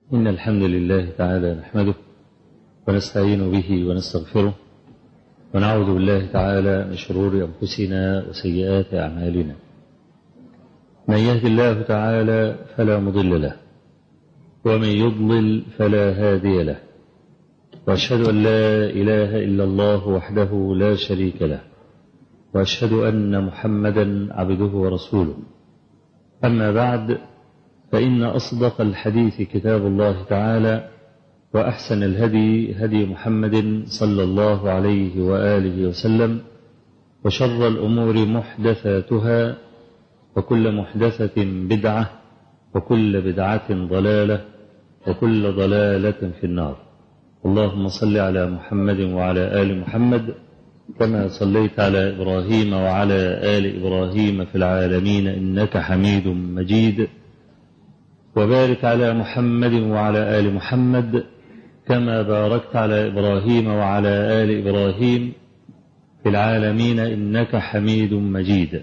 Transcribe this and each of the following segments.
إن الحمد لله تعالى نحمده ونستعين به ونستغفره ونعوذ بالله تعالى من شرور أنفسنا وسيئات أعمالنا من يهد الله تعالى فلا مضل له ومن يضلل فلا هادي له وأشهد أن لا إله إلا الله وحده لا شريك له وأشهد أن محمدا عبده ورسوله أما بعد فإن أصدق الحديث كتاب الله تعالى وأحسن الهدي هدي محمد صلى الله عليه وآله وسلم وشر الأمور محدثاتها وكل محدثة بدعة وكل بدعة ضلالة وكل ضلالة في النار اللهم صل على محمد وعلى آل محمد كما صليت على إبراهيم وعلى آل إبراهيم في العالمين إنك حميد مجيد وبارك على محمد وعلى آل محمد كما باركت على إبراهيم وعلى آل إبراهيم في العالمين إنك حميد مجيد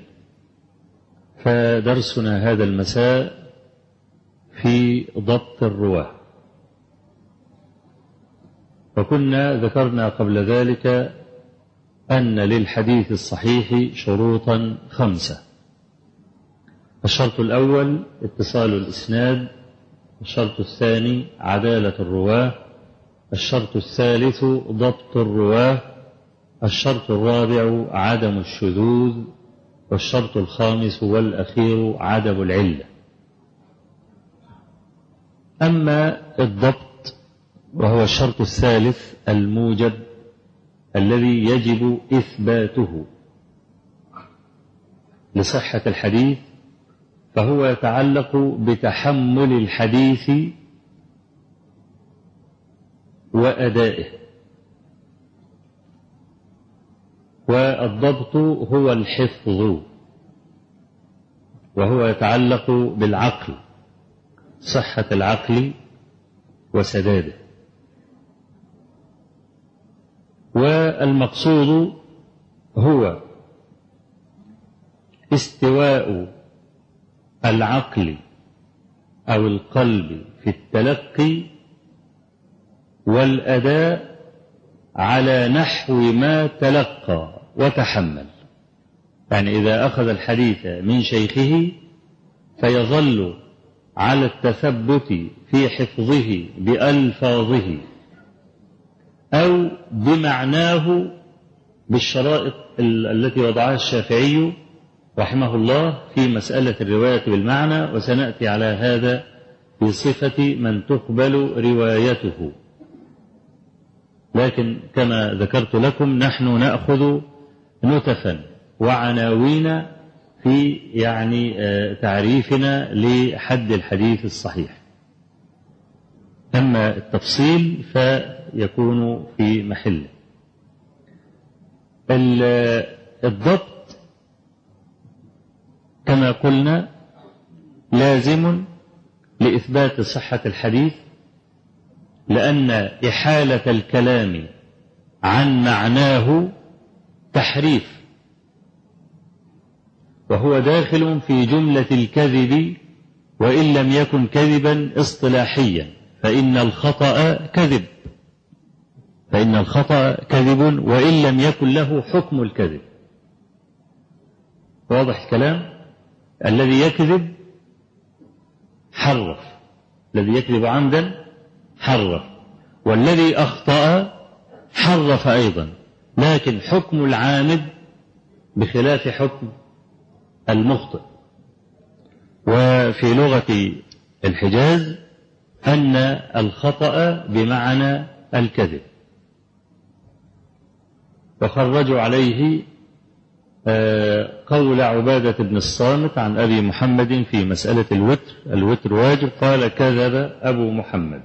فدرسنا هذا المساء في ضبط الرواه وكنا ذكرنا قبل ذلك أن للحديث الصحيح شروطا خمسة الشرط الأول اتصال الإسناد الشرط الثاني عدالة الرواه الشرط الثالث ضبط الرواه الشرط الرابع عدم الشذوذ والشرط الخامس والأخير عدم العلة أما الضبط وهو الشرط الثالث الموجب الذي يجب إثباته لصحة الحديث فهو يتعلق بتحمل الحديث وأدائه والضبط هو الحفظ وهو يتعلق بالعقل صحة العقل وسداده والمقصود هو استواء العقل أو القلب في التلقي والأداء على نحو ما تلقى وتحمل يعني إذا أخذ الحديث من شيخه فيظل على التثبت في حفظه بألفاظه أو بمعناه بالشرائط التي وضعها الشافعي رحمه الله في مسألة الرواية بالمعنى وسنأتي على هذا في صفة من تقبل روايته لكن كما ذكرت لكم نحن نأخذ نتفا وعناوين في يعني تعريفنا لحد الحديث الصحيح أما التفصيل فيكون في محله الضبط كما قلنا لازم لإثبات صحة الحديث لأن إحالة الكلام عن معناه تحريف وهو داخل في جملة الكذب وإن لم يكن كذبا اصطلاحيا فإن الخطأ كذب فإن الخطأ كذب وإن لم يكن له حكم الكذب واضح الكلام الذي يكذب حرف الذي يكذب عمدا حرف والذي أخطأ حرف أيضا لكن حكم العامد بخلاف حكم المخطئ وفي لغة الحجاز أن الخطأ بمعنى الكذب وخرجوا عليه قول عبادة بن الصامت عن أبي محمد في مسألة الوتر الوتر واجب قال كذب أبو محمد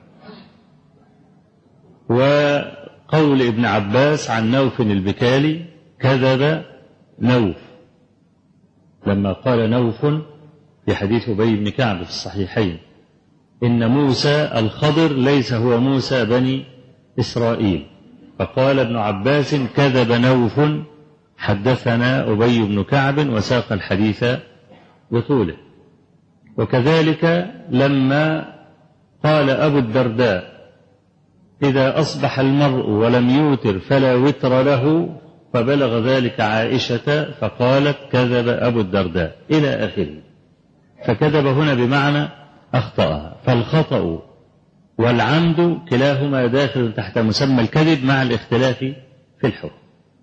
وقول ابن عباس عن نوف البكالي كذب نوف لما قال نوف في حديث أبي بن كعب في الصحيحين إن موسى الخضر ليس هو موسى بني إسرائيل فقال ابن عباس كذب نوف حدثنا أبي بن كعب وساق الحديث بطوله وكذلك لما قال أبو الدرداء إذا أصبح المرء ولم يوتر فلا وتر له فبلغ ذلك عائشة فقالت كذب أبو الدرداء إلى آخره فكذب هنا بمعنى أخطأها فالخطأ والعمد كلاهما داخل تحت مسمى الكذب مع الاختلاف في الحكم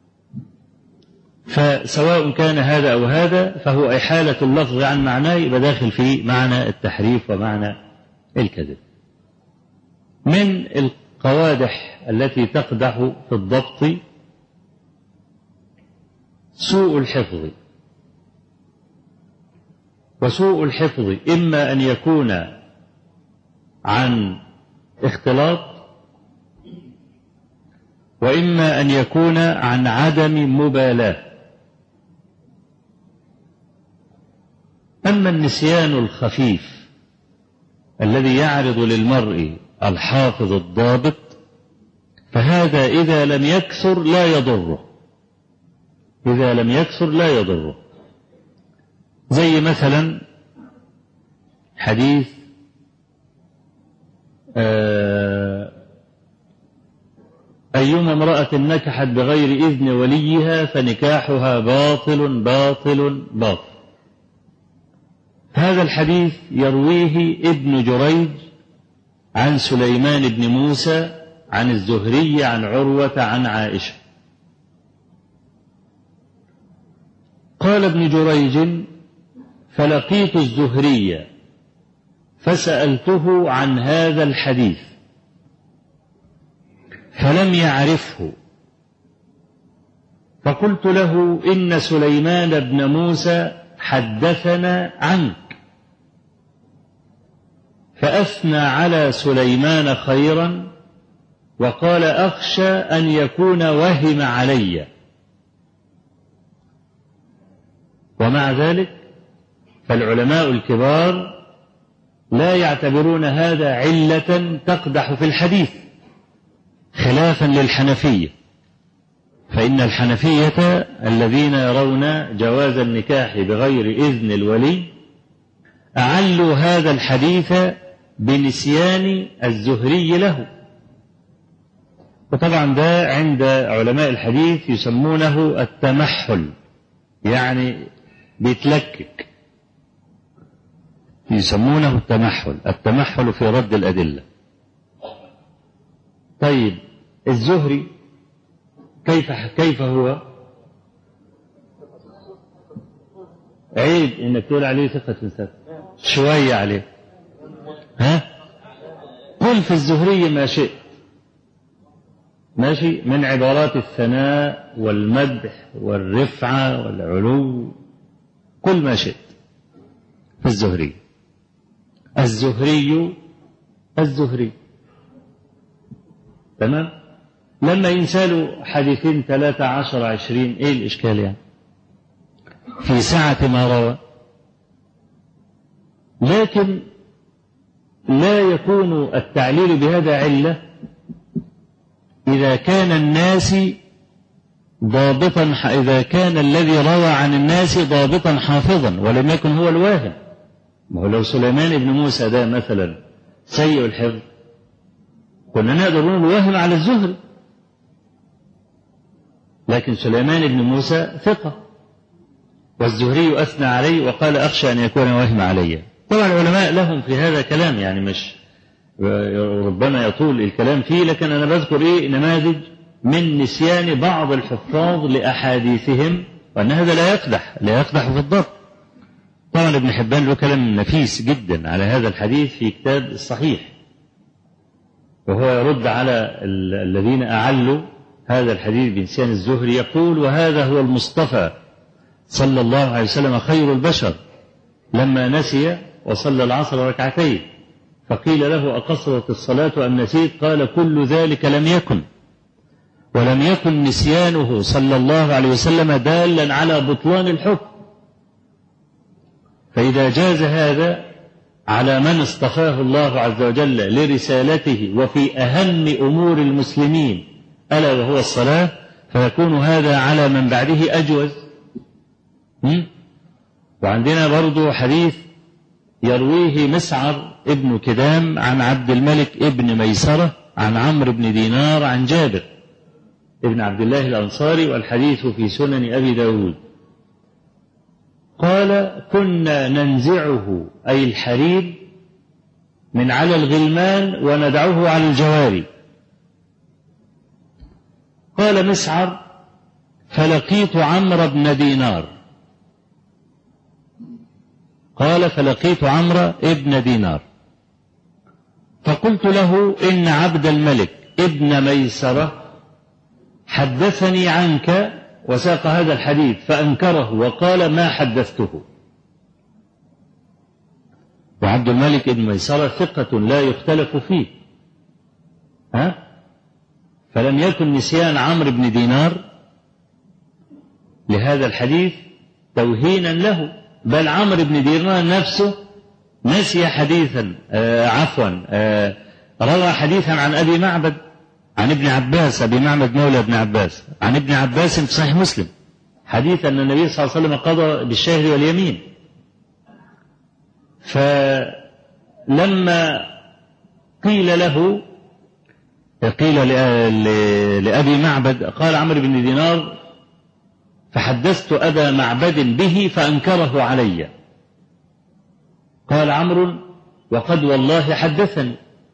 فسواء كان هذا أو هذا فهو إحالة اللفظ عن معناه يبقى داخل في معنى التحريف ومعنى الكذب من القوادح التي تقدح في الضبط سوء الحفظ وسوء الحفظ إما أن يكون عن اختلاط وإما أن يكون عن عدم مبالاة أما النسيان الخفيف الذي يعرض للمرء الحافظ الضابط فهذا إذا لم يكثر لا يضره إذا لم يكثر لا يضره زي مثلا حديث أيما امرأة نكحت بغير إذن وليها فنكاحها باطل باطل باطل هذا الحديث يرويه ابن جريج عن سليمان بن موسى عن الزهري عن عروة عن عائشة قال ابن جريج فلقيت الزهري فسألته عن هذا الحديث فلم يعرفه فقلت له إن سليمان بن موسى حدثنا عنك فأثنى على سليمان خيرا وقال أخشى أن يكون وهم علي ومع ذلك فالعلماء الكبار لا يعتبرون هذا علة تقدح في الحديث خلافا للحنفية فإن الحنفية الذين يرون جواز النكاح بغير إذن الولي أعلوا هذا الحديث بنسيان الزهري له وطبعا ده عند علماء الحديث يسمونه التمحل يعني بيتلكك يسمونه التمحل التمحل في رد الأدلة طيب الزهري كيف كيف هو عيب انك تقول عليه ثقة ثقة شوية عليه ها قل في الزهري ما شئت ماشي من عبارات الثناء والمدح والرفعة والعلو كل ما شئت في الزهري الزهري الزهري تمام لما ينسالوا حديثين ثلاثة عشر عشرين ايه الاشكال يعني في سعة ما روى لكن لا يكون التعليل بهذا علة إذا كان الناس ضابطا إذا كان الذي روى عن الناس ضابطا حافظا ولم يكن هو الواهم ما هو لو سليمان بن موسى ده مثلا سيء الحفظ كنا نقدر نقول واهم على الزهري لكن سليمان بن موسى ثقة والزهري أثنى عليه وقال أخشى أن يكون واهم علي طبعا العلماء لهم في هذا كلام يعني مش ربما يطول الكلام فيه لكن أنا بذكر إيه نماذج من نسيان بعض الحفاظ لأحاديثهم وأن هذا لا يقدح لا يقدح في الضبط طبعا ابن حبان له كلام نفيس جدا على هذا الحديث في كتاب الصحيح وهو يرد على الذين أعلوا هذا الحديث بنسيان الزهري يقول وهذا هو المصطفى صلى الله عليه وسلم خير البشر لما نسي وصلى العصر ركعتين فقيل له أقصرت الصلاة أم نسيت قال كل ذلك لم يكن ولم يكن نسيانه صلى الله عليه وسلم دالا على بطلان الحكم فإذا جاز هذا على من اصطفاه الله عز وجل لرسالته وفي أهم أمور المسلمين ألا وهو الصلاة فيكون هذا على من بعده أجوز وعندنا برضو حديث يرويه مسعر ابن كدام عن عبد الملك ابن ميسرة عن عمرو بن دينار عن جابر ابن عبد الله الأنصاري والحديث في سنن أبي داود قال كنا ننزعه أي الحرير من على الغلمان وندعه على الجواري قال مسعر فلقيت عمرو بن دينار قال فلقيت عمرو ابن دينار فقلت له إن عبد الملك ابن ميسرة حدثني عنك وساق هذا الحديث فأنكره وقال ما حدثته وعبد الملك بن ميسرة ثقة لا يختلف فيه ها فلم يكن نسيان عمرو بن دينار لهذا الحديث توهينا له بل عمرو بن دينار نفسه نسي حديثا آه عفوا آه روى حديثا عن أبي معبد عن ابن عباس أبي معبد مولى ابن عباس عن ابن عباس في صحيح مسلم حديث أن النبي صلى الله عليه وسلم قضى بالشهر واليمين فلما قيل له قيل لأبي معبد قال عمرو بن دينار فحدثت أبا معبد به فأنكره علي قال عمرو وقد والله حدثني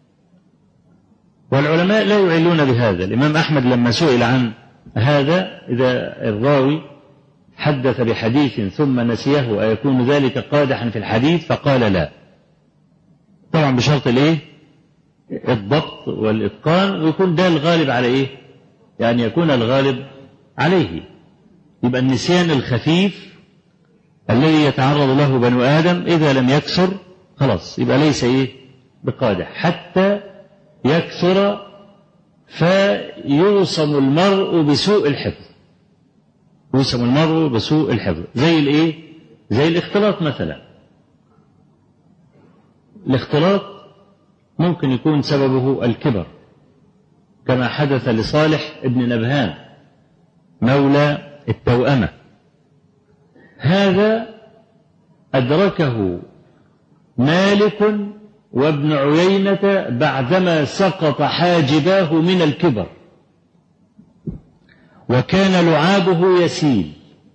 والعلماء لا يعلون بهذا الإمام أحمد لما سئل عن هذا إذا الراوي حدث بحديث ثم نسيه أيكون ذلك قادحا في الحديث فقال لا طبعا بشرط الايه الضبط والإتقان ويكون ده الغالب على ايه يعني يكون الغالب عليه يبقى النسيان الخفيف الذي يتعرض له بنو آدم إذا لم يكسر خلاص يبقى ليس إيه بقادح حتى يكثر فيوصم المرء بسوء الحفظ يوصم المرء بسوء الحفظ زي الايه زي الاختلاط مثلا الاختلاط ممكن يكون سببه الكبر كما حدث لصالح ابن نبهان مولى التوأمة هذا أدركه مالك وابن عيينة بعدما سقط حاجباه من الكبر وكان لعابه يسيل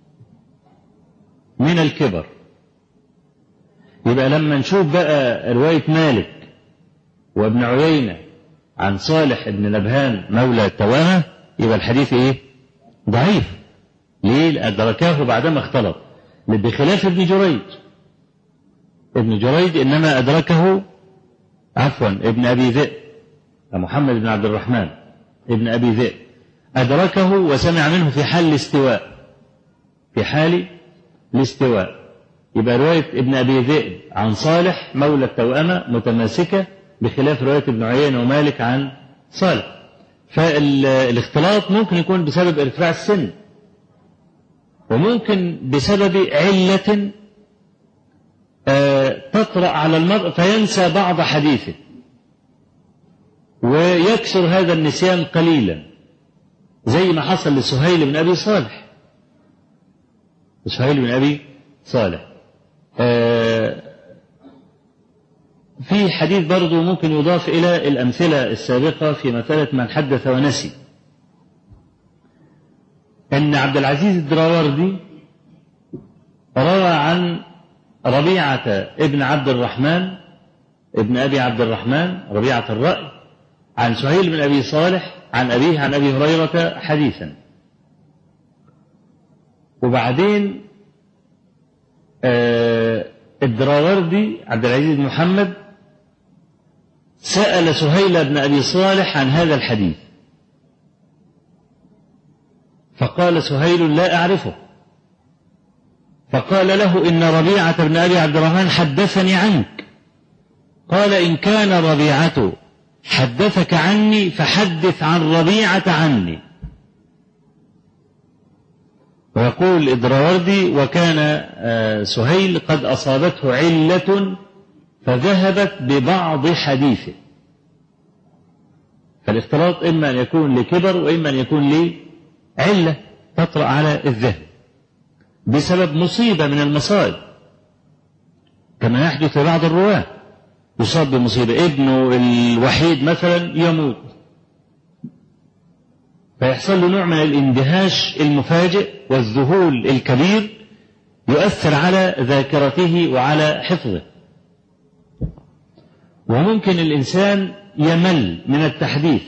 من الكبر يبقى لما نشوف بقى رواية مالك وابن عيينة عن صالح بن نبهان مولى التوامة يبقى الحديث ايه ضعيف ليه أدركاه بعدما اختلط بخلاف ابن جريج ابن جريج إنما أدركه عفوا ابن أبي ذئب محمد بن عبد الرحمن ابن أبي ذئب أدركه وسمع منه في حال الاستواء في حال الاستواء يبقى رواية ابن أبي ذئب عن صالح مولى التوأمة متماسكة بخلاف رواية ابن عيينة ومالك عن صالح فالاختلاط ممكن يكون بسبب ارتفاع السن وممكن بسبب علة تطرأ على المرء فينسى بعض حديثه ويكسر هذا النسيان قليلا زي ما حصل لسهيل بن أبي صالح سهيل بن أبي صالح في حديث برضه ممكن يضاف إلى الأمثلة السابقة في مسألة من حدث ونسي أن عبد العزيز الدراوردي روى عن ربيعة ابن عبد الرحمن ابن أبي عبد الرحمن ربيعة الرأي عن سهيل بن أبي صالح عن أبيه عن أبي هريرة حديثا وبعدين آه الدراوردي عبد العزيز بن محمد سأل سهيل بن أبي صالح عن هذا الحديث فقال سهيل لا أعرفه فقال له إن ربيعة بن أبي عبد الرحمن حدثني عنك قال إن كان ربيعة حدثك عني فحدث عن ربيعة عني ويقول إدراوردي وكان سهيل قد أصابته علة فذهبت ببعض حديثه فالاختلاط إما أن يكون لكبر وإما أن يكون لعلة تطرأ على الذهن بسبب مصيبة من المصائب كما يحدث لبعض الرواة يصاب بمصيبة ابنه الوحيد مثلا يموت فيحصل له نوع من الاندهاش المفاجئ والذهول الكبير يؤثر على ذاكرته وعلى حفظه وممكن الإنسان يمل من التحديث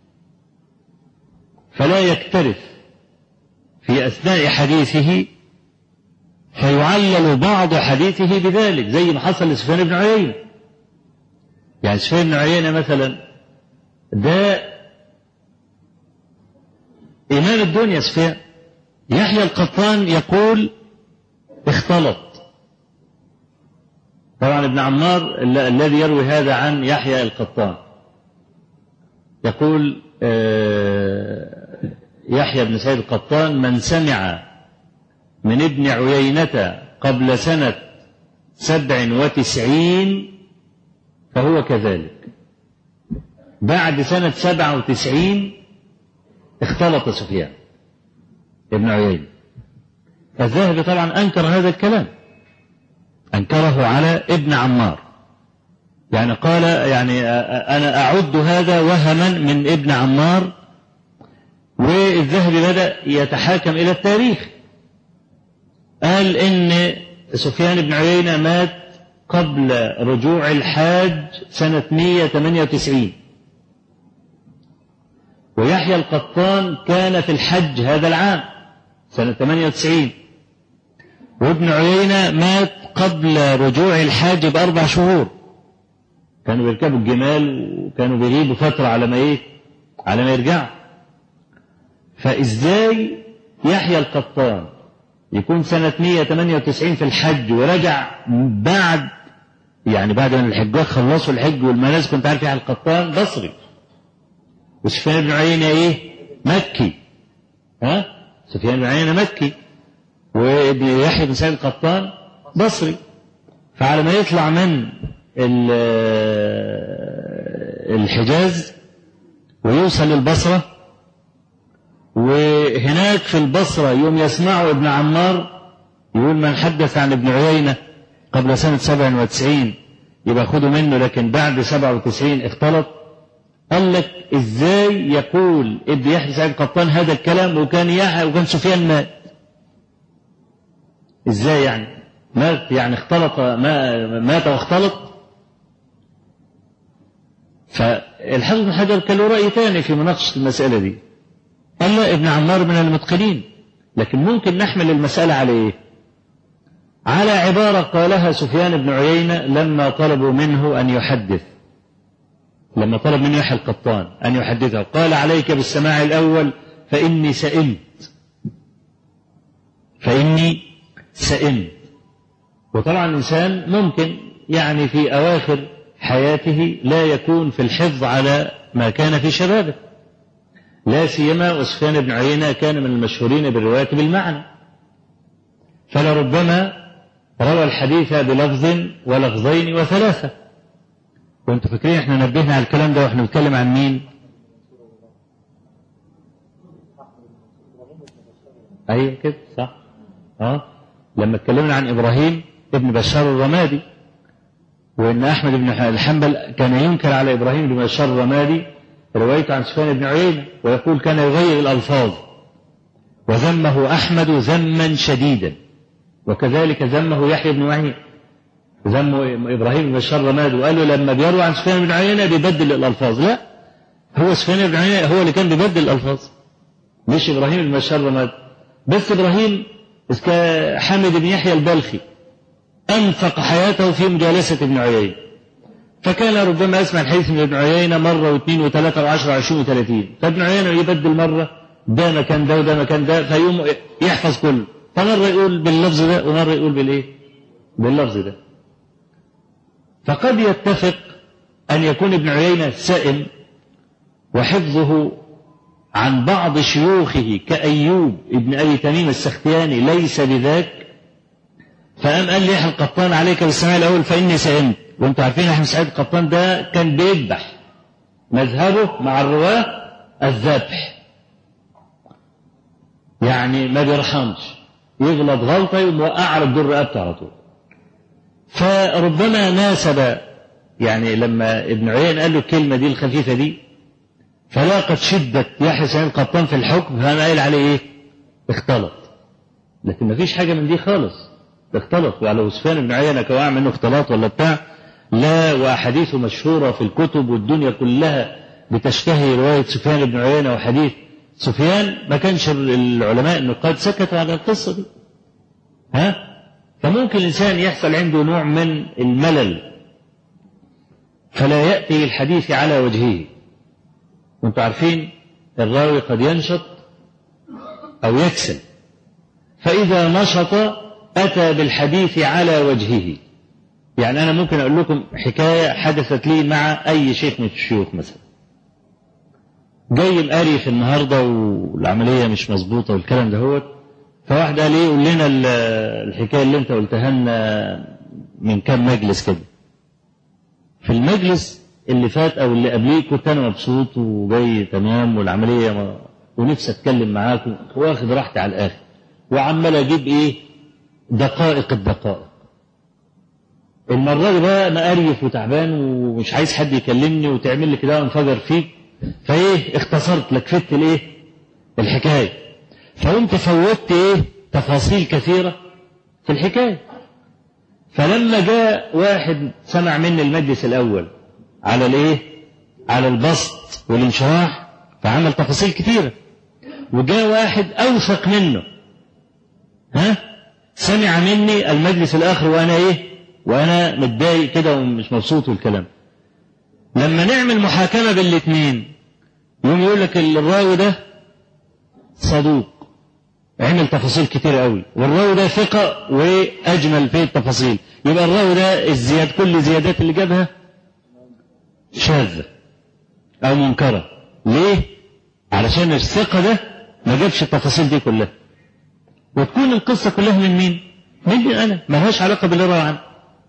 فلا يكترث في أثناء حديثه فيعلل بعض حديثه بذلك زي ما حصل لسفيان بن عيينة يعني سفيان بن عيينة مثلا ده إمام الدنيا سفيان يحيى القطان يقول اختلط طبعا ابن عمار الذي يروي هذا عن يحيى القطان يقول يحيى بن سعيد القطان من سمع من ابن عيينة قبل سنة سبع وتسعين فهو كذلك بعد سنة سبعة وتسعين اختلط سفيان ابن عيينة الذهبي طبعا أنكر هذا الكلام أنكره على ابن عمار يعني قال يعني أنا أعد هذا وهما من ابن عمار والذهبي بدأ يتحاكم إلى التاريخ قال إن سفيان بن عيينة مات قبل رجوع الحاج سنة 198 ويحيى القطان كان في الحج هذا العام سنة 98 وابن عيينة مات قبل رجوع الحاج بأربع شهور كانوا بيركبوا الجمال وكانوا بيغيبوا فترة على ما إيه على ما يرجعوا فإزاي يحيى القطان يكون سنة 198 في الحج ورجع بعد يعني بعد ما الحجاج خلصوا الحج والمناسك كنت عارف يحيى القطان بصري وسفيان بن عيينة ايه؟ مكي ها؟ سفيان بن عيينة مكي وابن يحيى بن سعيد القطان بصري فعلى ما يطلع من الحجاز ويوصل للبصرة وهناك في البصرة يوم يسمعوا ابن عمار يقول من حدث عن ابن عيينة قبل سنة 97 يبقى خدوا منه لكن بعد 97 اختلط قال لك ازاي يقول ابن يحيى سعيد القطان هذا الكلام وكان يحيى وكان سفيان مات ازاي يعني مات يعني اختلط ما مات واختلط فالحافظ بن حجر كان له رأي ثاني في مناقشة المسألة دي قال لا ابن عمار من المتقنين لكن ممكن نحمل المسألة على ايه على عبارة قالها سفيان بن عيينة لما طلبوا منه أن يحدث لما طلب منه يحيى القطان أن يحدثه قال عليك بالسماع الأول فإني سئمت فإني سئمت وطبعا الإنسان ممكن يعني في أواخر حياته لا يكون في الحفظ على ما كان في شبابه لا سيما وسفيان بن عيينة كان من المشهورين بالرواية بالمعنى فلربما روى الحديث بلفظ ولفظين وثلاثة وانتوا فاكرين احنا نبهنا على الكلام ده واحنا بنتكلم عن مين؟ ايوه كده صح اه لما اتكلمنا عن ابراهيم ابن بشار الرمادي وان احمد بن الحنبل كان ينكر على ابراهيم بن بشار الرمادي روايته عن سفيان بن عيينة ويقول كان يغير الالفاظ وذمه احمد ذما شديدا وكذلك ذمه يحيى بن معين ذم ابراهيم بن بشار رماد وقال له لما بيروي عن سفيان بن عيينة بيبدل الالفاظ لا هو سفيان بن عيينة هو اللي كان بيبدل الالفاظ مش ابراهيم بن بشار رماد بس ابراهيم حامد بن يحيى البلخي انفق حياته في مجالسة ابن عيينة فكان ربما يسمع الحديث من ابن عيينة مرة واثنين وثلاثة وعشرة وعشرين وثلاثين فابن عيينة يبدل مرة ده مكان ده وده مكان ده فيقوم يحفظ كله فمرة يقول باللفظ ده ومرة يقول بالايه؟ باللفظ ده فقد يتفق أن يكون ابن عيينة سائم وحفظه عن بعض شيوخه كأيوب ابن أبي تميم السختياني ليس بذاك فقام قال لي القطان عليك بالسماع الأول فإني سئمت وانتم عارفين احمد سعيد القطان ده كان بيذبح مذهبه مع الرواة الذبح يعني ما بيرحمش يغلط غلطة يقوم وقع على الدر رقبته على طول فربما ناسب يعني لما ابن عيين قال له الكلمة دي الخفيفة دي فلاقت شدة يحيى سعيد القطان في الحكم فقام قايل عليه ايه؟ اختلط لكن ما فيش حاجة من دي خالص اختلط ولو سفيان بن عيينة كواع منه اختلاط ولا بتاع لا وأحاديثه مشهورة في الكتب والدنيا كلها بتشتهي رواية سفيان بن عيينة وحديث سفيان ما كانش العلماء النقاد سكتوا على القصة دي ها فممكن الإنسان يحصل عنده نوع من الملل فلا يأتي الحديث على وجهه وانتم عارفين الراوي قد ينشط أو يكسل فإذا نشط أتى بالحديث على وجهه يعني أنا ممكن أقول لكم حكاية حدثت لي مع أي شيخ من الشيوخ مثلا جاي مقرف النهارده والعملية مش مظبوطة والكلام ده هو فواحد قال ايه قول لنا الحكاية اللي انت قلتها لنا من كام مجلس كده في المجلس اللي فات او اللي قبليه كنت انا مبسوط وجاي تمام والعملية ما ونفسي اتكلم معاكم واخد راحتي على الاخر وعمال اجيب ايه دقائق الدقائق المرة دي بقى انا قريف وتعبان ومش عايز حد يكلمني وتعمل لي كده وانفجر فيك فايه اختصرت لك فت الايه الحكاية فقمت فوتت ايه تفاصيل كثيرة في الحكاية فلما جاء واحد سمع مني المجلس الاول على الايه على البسط والانشراح فعمل تفاصيل كثيرة وجاء واحد اوثق منه ها سمع مني المجلس الاخر وانا ايه وانا متضايق كده ومش مبسوط والكلام لما نعمل محاكمة بالاثنين يوم يقول لك الراوي ده صدوق عمل تفاصيل كتير قوي والراوي ده ثقة وأجمل في التفاصيل يبقى الراوي ده الزياد كل الزيادات اللي جابها شاذة أو منكرة ليه؟ علشان الثقة ده ما جابش التفاصيل دي كلها وتكون القصة كلها من مين؟ مني أنا ما لهاش علاقة باللي روى عنه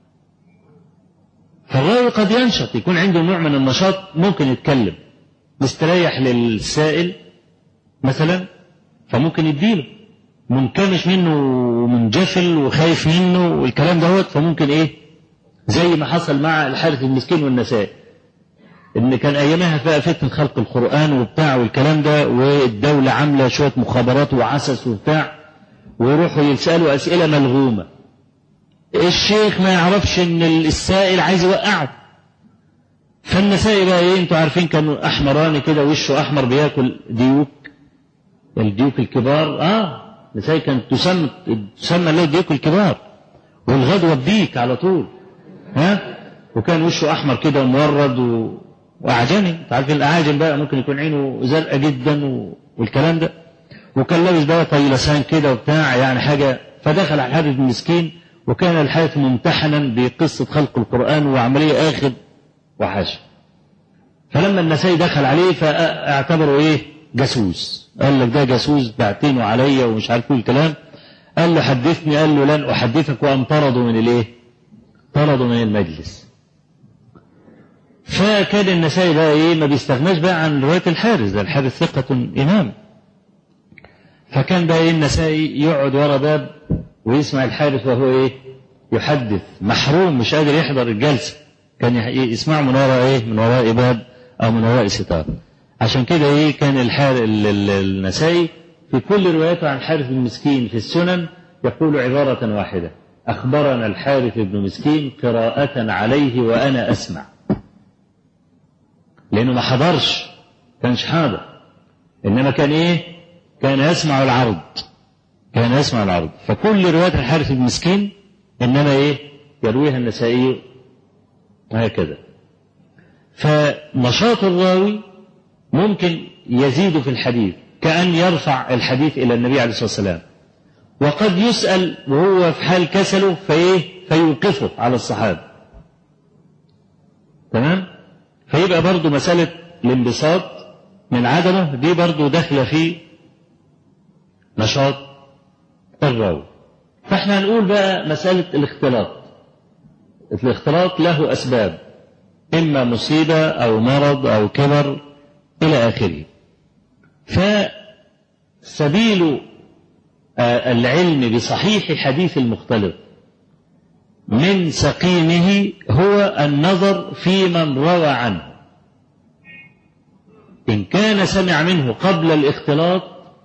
فالراوي قد ينشط يكون عنده نوع من النشاط ممكن يتكلم مستريح للسائل مثلا فممكن يديله منكمش منه ومنجفل وخايف منه والكلام دوت فممكن ايه زي ما حصل مع الحارث المسكين والنساء ان كان ايامها فيها فتنه خلق القران وبتاع والكلام ده والدوله عامله شويه مخابرات وعسس وبتاع ويروحوا يسالوا اسئله ملغومه الشيخ ما يعرفش ان السائل عايز يوقعه فالنسائي بقى ايه انتوا عارفين كانوا احمراني كده وشه احمر بياكل ديوك الديوك الكبار اه النسائي كانت تسمى تسمى له الديوك الكبار والغدوه بديك على طول ها وكان وشه احمر كده ومورد و... واعجمي انت عارفين الاعاجم بقى ممكن يكون عينه زرقاء جدا و... والكلام ده وكان لابس بقى طيلسان كده وبتاع يعني حاجه فدخل على الحارث المسكين وكان الحارث ممتحنا بقصه خلق القران وعمليه اخر وحاشا فلما النسائي دخل عليه فاعتبره ايه جاسوس قال لك ده جاسوس بعتينه عليا ومش عارف ايه الكلام قال له حدثني قال له لن احدثك وقام طردوا من الايه طردوا من المجلس فكان النسائي بقى ايه ما بيستغناش بقى عن روايه الحارس ده الحارس ثقه امام فكان بقى ايه النسائي يقعد ورا باب ويسمع الحارس وهو ايه يحدث محروم مش قادر يحضر الجلسه كان يسمع من وراء ايه من وراء باب او من وراء ستار عشان كده ايه كان الحار النسائي في كل روايته عن حارث بن مسكين في السنن يقول عبارة واحدة أخبرنا الحارث بن مسكين قراءة عليه وأنا أسمع لأنه ما حضرش كانش حاضر إنما كان إيه كان يسمع العرض كان يسمع العرض فكل رواية الحارث بن مسكين إنما إيه يرويها النسائي هكذا فنشاط الراوي ممكن يزيد في الحديث كأن يرفع الحديث إلى النبي عليه الصلاة والسلام وقد يسأل وهو في حال كسله فإيه فيوقفه على الصحابة تمام فيبقى برضو مسألة الانبساط من عدمه دي برضو داخلة في نشاط الراوي فاحنا هنقول بقى مسألة الاختلاط الاختلاط له أسباب إما مصيبة أو مرض أو كبر إلى آخره فسبيل العلم بصحيح حديث المختلط من سقيمه هو النظر في من روى عنه إن كان سمع منه قبل الاختلاط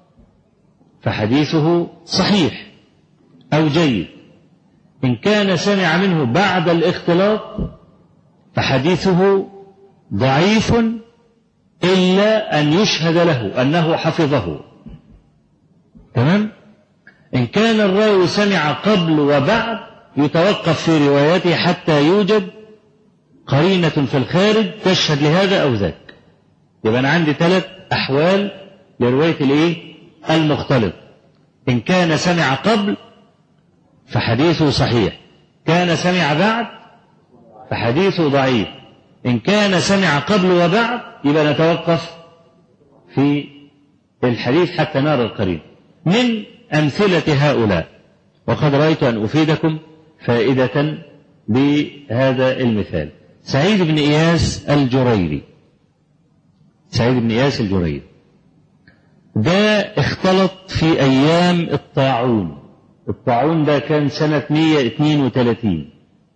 فحديثه صحيح أو جيد إن كان سمع منه بعد الاختلاط فحديثه ضعيف إلا أن يشهد له أنه حفظه تمام إن كان الراوي سمع قبل وبعد يتوقف في روايته حتى يوجد قرينة في الخارج تشهد لهذا أو ذاك يبقى أنا عندي ثلاث أحوال لرواية الإيه؟ المختلط إن كان سمع قبل فحديثه صحيح كان سمع بعد فحديثه ضعيف إن كان سمع قبل وبعد يبقى نتوقف في الحديث حتى نرى القريب من أمثلة هؤلاء وقد رأيت أن أفيدكم فائدة بهذا المثال سعيد بن إياس الجريري سعيد بن إياس الجريري ده اختلط في أيام الطاعون الطاعون ده كان سنة 132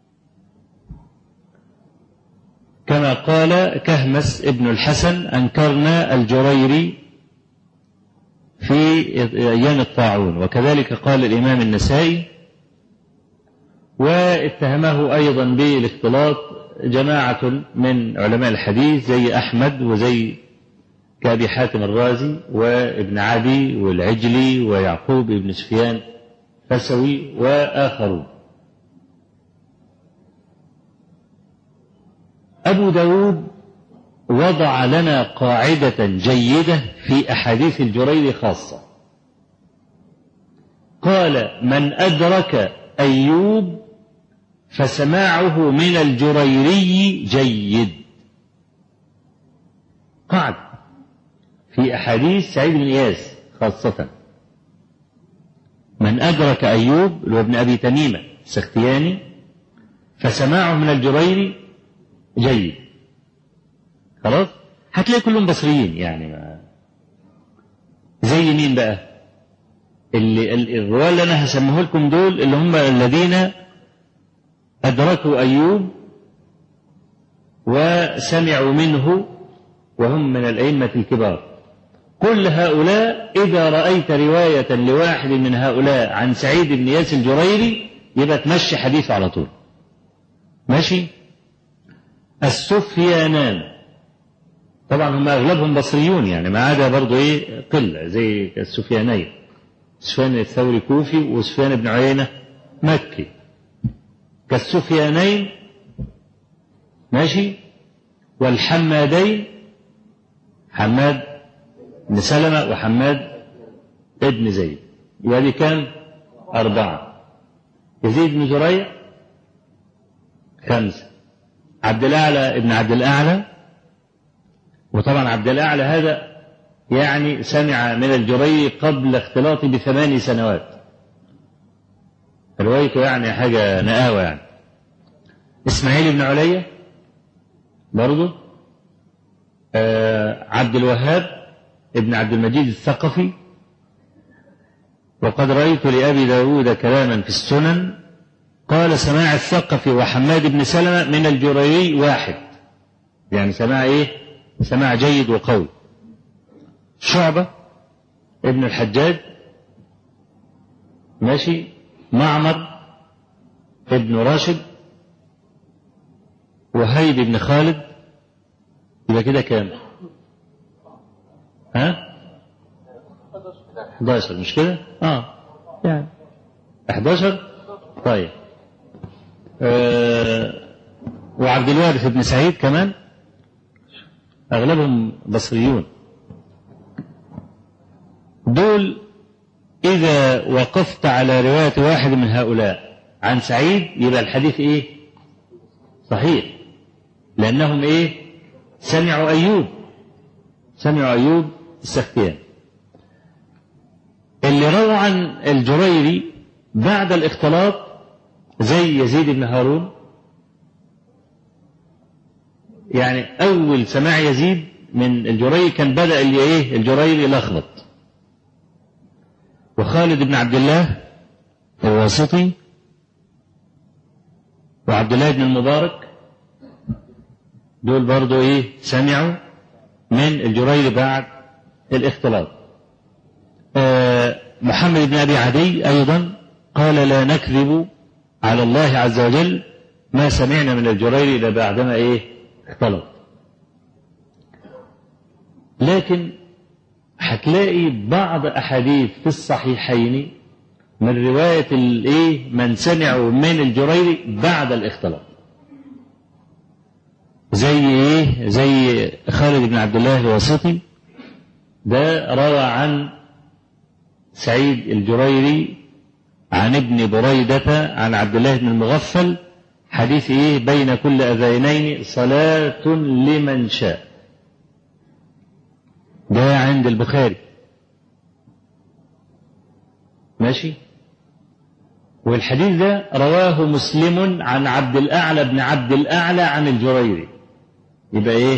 كما قال كهمس ابن الحسن أنكرنا الجريري في أيام الطاعون وكذلك قال الإمام النسائي واتهمه أيضا بالاختلاط جماعة من علماء الحديث زي أحمد وزي كأبي حاتم الرازي وابن عدي والعجلي ويعقوب بن سفيان فسوي وآخرون أبو داود وضع لنا قاعدة جيدة في أحاديث الجرير خاصة قال من أدرك أيوب فسماعه من الجريري جيد قعد في أحاديث سعيد بن إياس خاصة من أدرك أيوب اللي هو ابن أبي تميمة السختياني فسماعه من الجريري جيد خلاص هتلاقي كلهم بصريين يعني ما زي مين بقى اللي الرواة اللي أنا هسميه لكم دول اللي هم الذين أدركوا أيوب وسمعوا منه وهم من الأئمة الكبار كل هؤلاء إذا رأيت رواية لواحد من هؤلاء عن سعيد بن ياس الجريري يبقى تمشي حديثه على طول ماشي السفيانان طبعا هم أغلبهم بصريون يعني ما عدا برضه إيه قلة زي السفيانين سفيان الثوري كوفي وسفيان بن عيينة مكي كالسفيانين ماشي والحمادين حماد بن سلمة وحماد ابن زيد يبقى دي كام؟ أربعة يزيد بن زريع خمسة عبد الأعلى ابن عبد الأعلى وطبعا عبد الأعلى هذا يعني سمع من الجري قبل اختلاطه بثماني سنوات روايته يعني حاجة نقاوة يعني إسماعيل بن علية برضه آه عبد الوهاب ابن عبد المجيد الثقفي وقد رأيت لأبي داود كلاما في السنن قال سماع الثقفي وحماد بن سلمة من الجريري واحد يعني سماع ايه سماع جيد وقوي شعبة ابن الحجاج ماشي معمر ابن راشد وهيب بن خالد يبقى كده كام ها 11 مش كده اه يعني 11 طيب آه وعبد الوارث بن سعيد كمان اغلبهم بصريون دول اذا وقفت على روايه واحد من هؤلاء عن سعيد يبقى الحديث ايه صحيح لانهم ايه سمعوا ايوب سمعوا ايوب السختيان اللي روى عن الجريري بعد الاختلاط زي يزيد بن هارون يعني أول سماع يزيد من الجريري كان بدأ اللي إيه الجريري لخبط وخالد بن عبد الله الواسطي وعبد الله بن المبارك دول برضو ايه سمعوا من الجريري بعد الاختلاط آه محمد بن ابي عدي ايضا قال لا نكذب على الله عز وجل ما سمعنا من الجريري الا بعدما ايه اختلط لكن هتلاقي بعض احاديث في الصحيحين من رواية الايه من سمعوا من الجريري بعد الاختلاط زي ايه زي خالد بن عبد الله الواسطي ده روى عن سعيد الجريري عن ابن بريدة عن عبد الله بن المغفل حديث ايه بين كل اذينين صلاة لمن شاء ده عند البخاري ماشي والحديث ده رواه مسلم عن عبد الأعلى بن عبد الأعلى عن الجريري يبقى إيه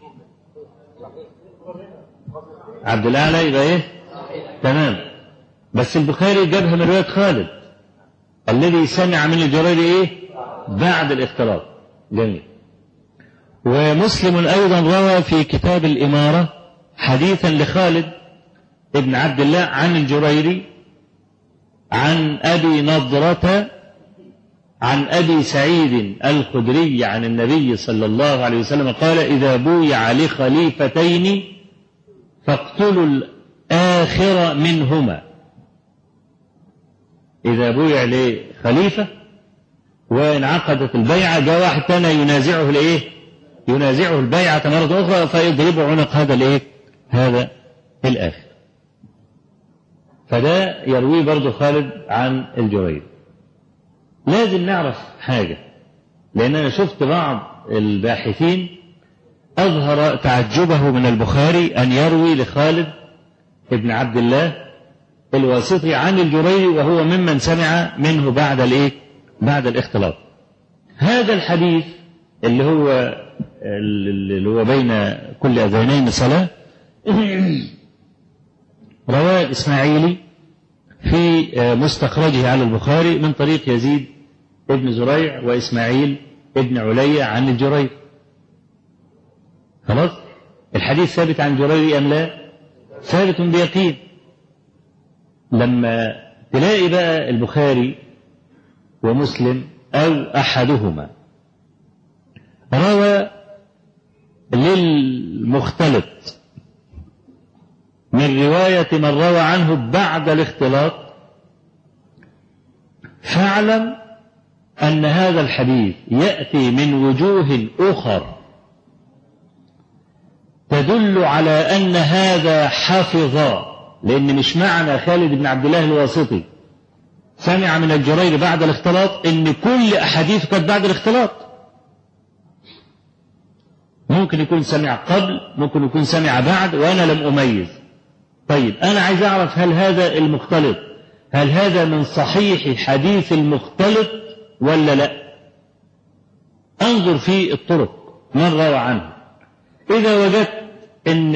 عبد الأعلى يبقى إيه تمام بس البخاري جابها من رواية خالد الذي سمع من الجريري إيه بعد الاختلاط جميل ومسلم أيضا روى في كتاب الإمارة حديثا لخالد ابن عبد الله عن الجريري عن أبي نضرة عن أبي سعيد الخدري عن النبي صلى الله عليه وسلم قال إذا بويع لخليفتين فاقتلوا الآخر منهما إذا بويع لخليفة وانعقدت البيعة جاء واحد ثاني ينازعه الإيه؟ ينازعه البيعة مرة أخرى فيضرب عنق هذا الإيه؟ هذا الآخر فده يرويه برضه خالد عن الجرير لازم نعرف حاجة لأن أنا شفت بعض الباحثين أظهر تعجبه من البخاري أن يروي لخالد ابن عبد الله الواسطي عن الجريري وهو ممن سمع منه بعد الايه؟ بعد الاختلاط. هذا الحديث اللي هو اللي هو بين كل اذانين صلاه رواه الإسماعيلي في مستخرجه على البخاري من طريق يزيد ابن زريع وإسماعيل ابن علي عن الجرير خلاص الحديث ثابت عن جرير أم لا ثابت بيقين لما تلاقي بقى البخاري ومسلم أو أحدهما روى للمختلط من رواية من روى عنه بعد الاختلاط فاعلم أن هذا الحديث يأتي من وجوه أخر تدل على أن هذا حفظ لأن مش معنى خالد بن عبد الله الواسطي سمع من الجرير بعد الاختلاط إن كل أحاديثه كانت بعد الاختلاط ممكن يكون سمع قبل ممكن يكون سمع بعد وأنا لم أميز طيب أنا عايز أعرف هل هذا المختلط هل هذا من صحيح حديث المختلط ولا لا أنظر في الطرق من روى عنه إذا وجدت أن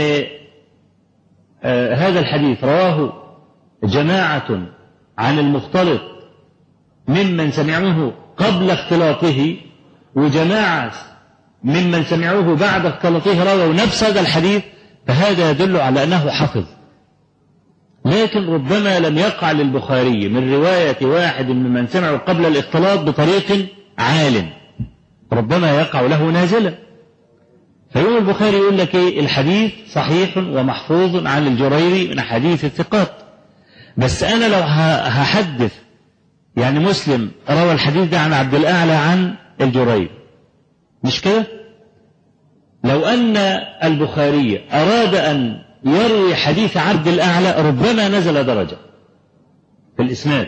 آه هذا الحديث رواه جماعة عن المختلط ممن سمعوه قبل اختلاطه وجماعة ممن سمعوه بعد اختلاطه رووا نفس هذا الحديث فهذا يدل على أنه حفظ لكن ربما لم يقع للبخاري من رواية واحد ممن سمعوا قبل الاختلاط بطريق عال ربما يقع له نازلا فيوم البخاري يقول لك ايه الحديث صحيح ومحفوظ عن الجريري من حديث الثقات بس انا لو هحدث يعني مسلم روى الحديث ده عن عبد الاعلى عن الجريري مش كده لو ان البخاري اراد ان يروي حديث عبد الأعلى ربما نزل درجة في الإسناد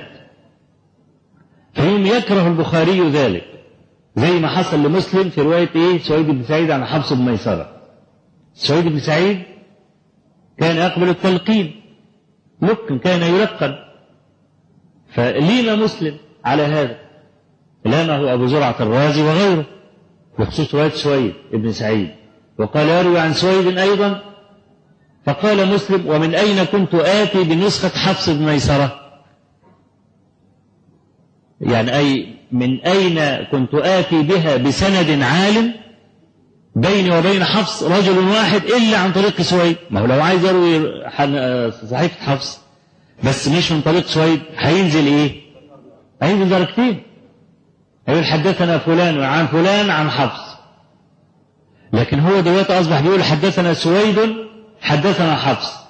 فيوم يكره البخاري ذلك زي ما حصل لمسلم في رواية إيه سعيد بن سعيد عن حفص بن ميسرة سعيد بن سعيد كان يقبل التلقين ممكن كان يلقن فلينا مسلم على هذا لامه أبو زرعة الرازي وغيره بخصوص رواية سويد بن سعيد وقال يروي عن سويد أيضا فقال مسلم ومن أين كنت آتي بنسخة حفص بن ميسرة يعني أي من أين كنت آتي بها بسند عالم بيني وبين حفص رجل واحد إلا عن طريق سويد ما هو لو عايز يروي صحيفة حفص بس مش من طريق سويد هينزل إيه؟ هينزل درجتين هيقول حدثنا فلان عن فلان عن حفص لكن هو دلوقتي أصبح بيقول حدثنا سويد حدثنا حفص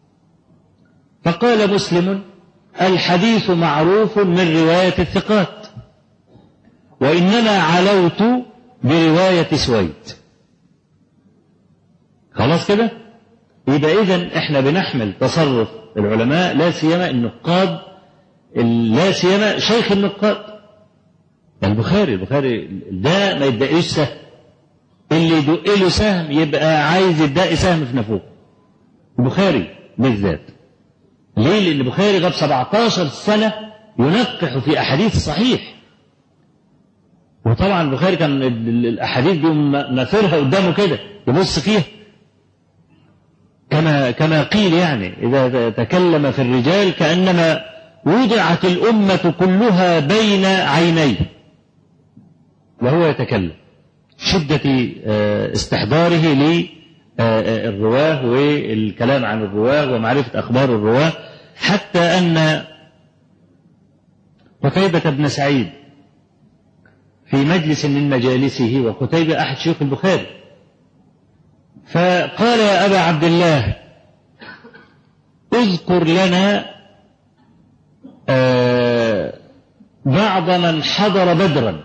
فقال مسلم الحديث معروف من رواية الثقات وإنما علوت برواية سويد خلاص كده يبقى إذا إحنا بنحمل تصرف العلماء لا سيما النقاد لا سيما شيخ النقاد البخاري البخاري ده ما يدقيش سهم اللي يدق له سهم يبقى عايز يدقي سهم في نافوخ البخاري بالذات ليه؟ لأن البخاري غاب 17 سنة ينقح في أحاديث صحيح وطبعا البخاري كان الأحاديث دي ناثرها قدامه كده يبص فيها كما كما قيل يعني إذا تكلم في الرجال كأنما وضعت الأمة كلها بين عينيه وهو يتكلم شدة استحضاره للرواه والكلام عن الرواه ومعرفة أخبار الرواه حتى أن قتيبة بن سعيد في مجلس من مجالسه وقتيبة أحد شيوخ البخاري فقال يا أبا عبد الله اذكر لنا بعض من حضر بدرا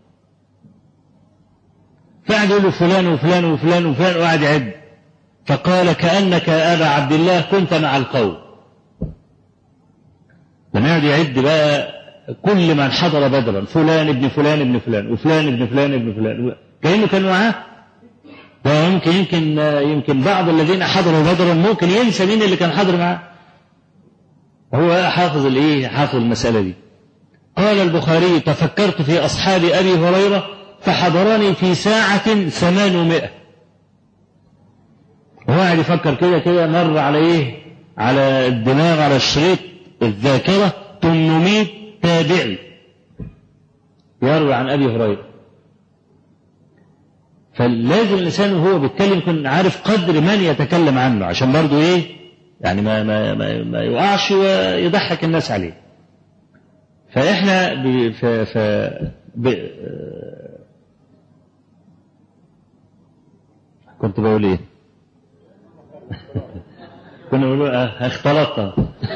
فقعد يقول له فلان وفلان وفلان وفلان وقعد يعد فقال كأنك يا أبا عبد الله كنت مع القوم لما يقعد يعد بقى كل من حضر بدرا فلان ابن فلان ابن فلان وفلان ابن فلان ابن فلان كأنه كان معاه ويمكن يمكن يمكن بعض الذين حضروا بدرا ممكن ينسى مين اللي كان حاضر معاه هو حافظ الايه حافظ المسألة دي قال البخاري تفكرت في أصحاب أبي هريرة فحضرني في ساعة ثمانمائة وهو قاعد يفكر كده كده مر على ايه على الدماغ على الشريط الذاكرة 800 تابعي يروي عن أبي هريرة فلازم الإنسان وهو بيتكلم يكون عارف قدر من يتكلم عنه عشان برضه إيه يعني ما ما ما, ما يقعش ويضحك الناس عليه فإحنا ب ف ف ب كنت بقول إيه؟ كنا بنقول اختلطنا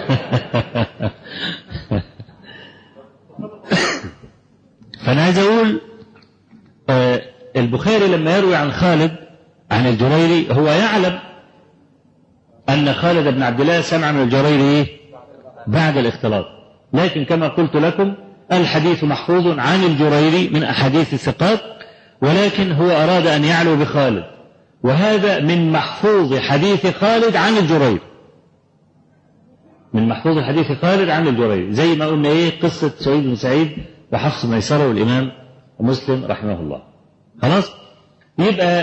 فأنا عايز أقول آه البخاري لما يروي عن خالد عن الجريري هو يعلم أن خالد بن عبد الله سمع من الجريري إيه؟ بعد الاختلاط لكن كما قلت لكم الحديث محفوظ عن الجريري من أحاديث الثقات ولكن هو أراد أن يعلو بخالد وهذا من محفوظ حديث خالد عن الجريري من محفوظ حديث خالد عن الجريري زي ما قلنا ايه قصة سعيد بن سعيد وحفص ميسرة والإمام مسلم رحمه الله خلاص يبقى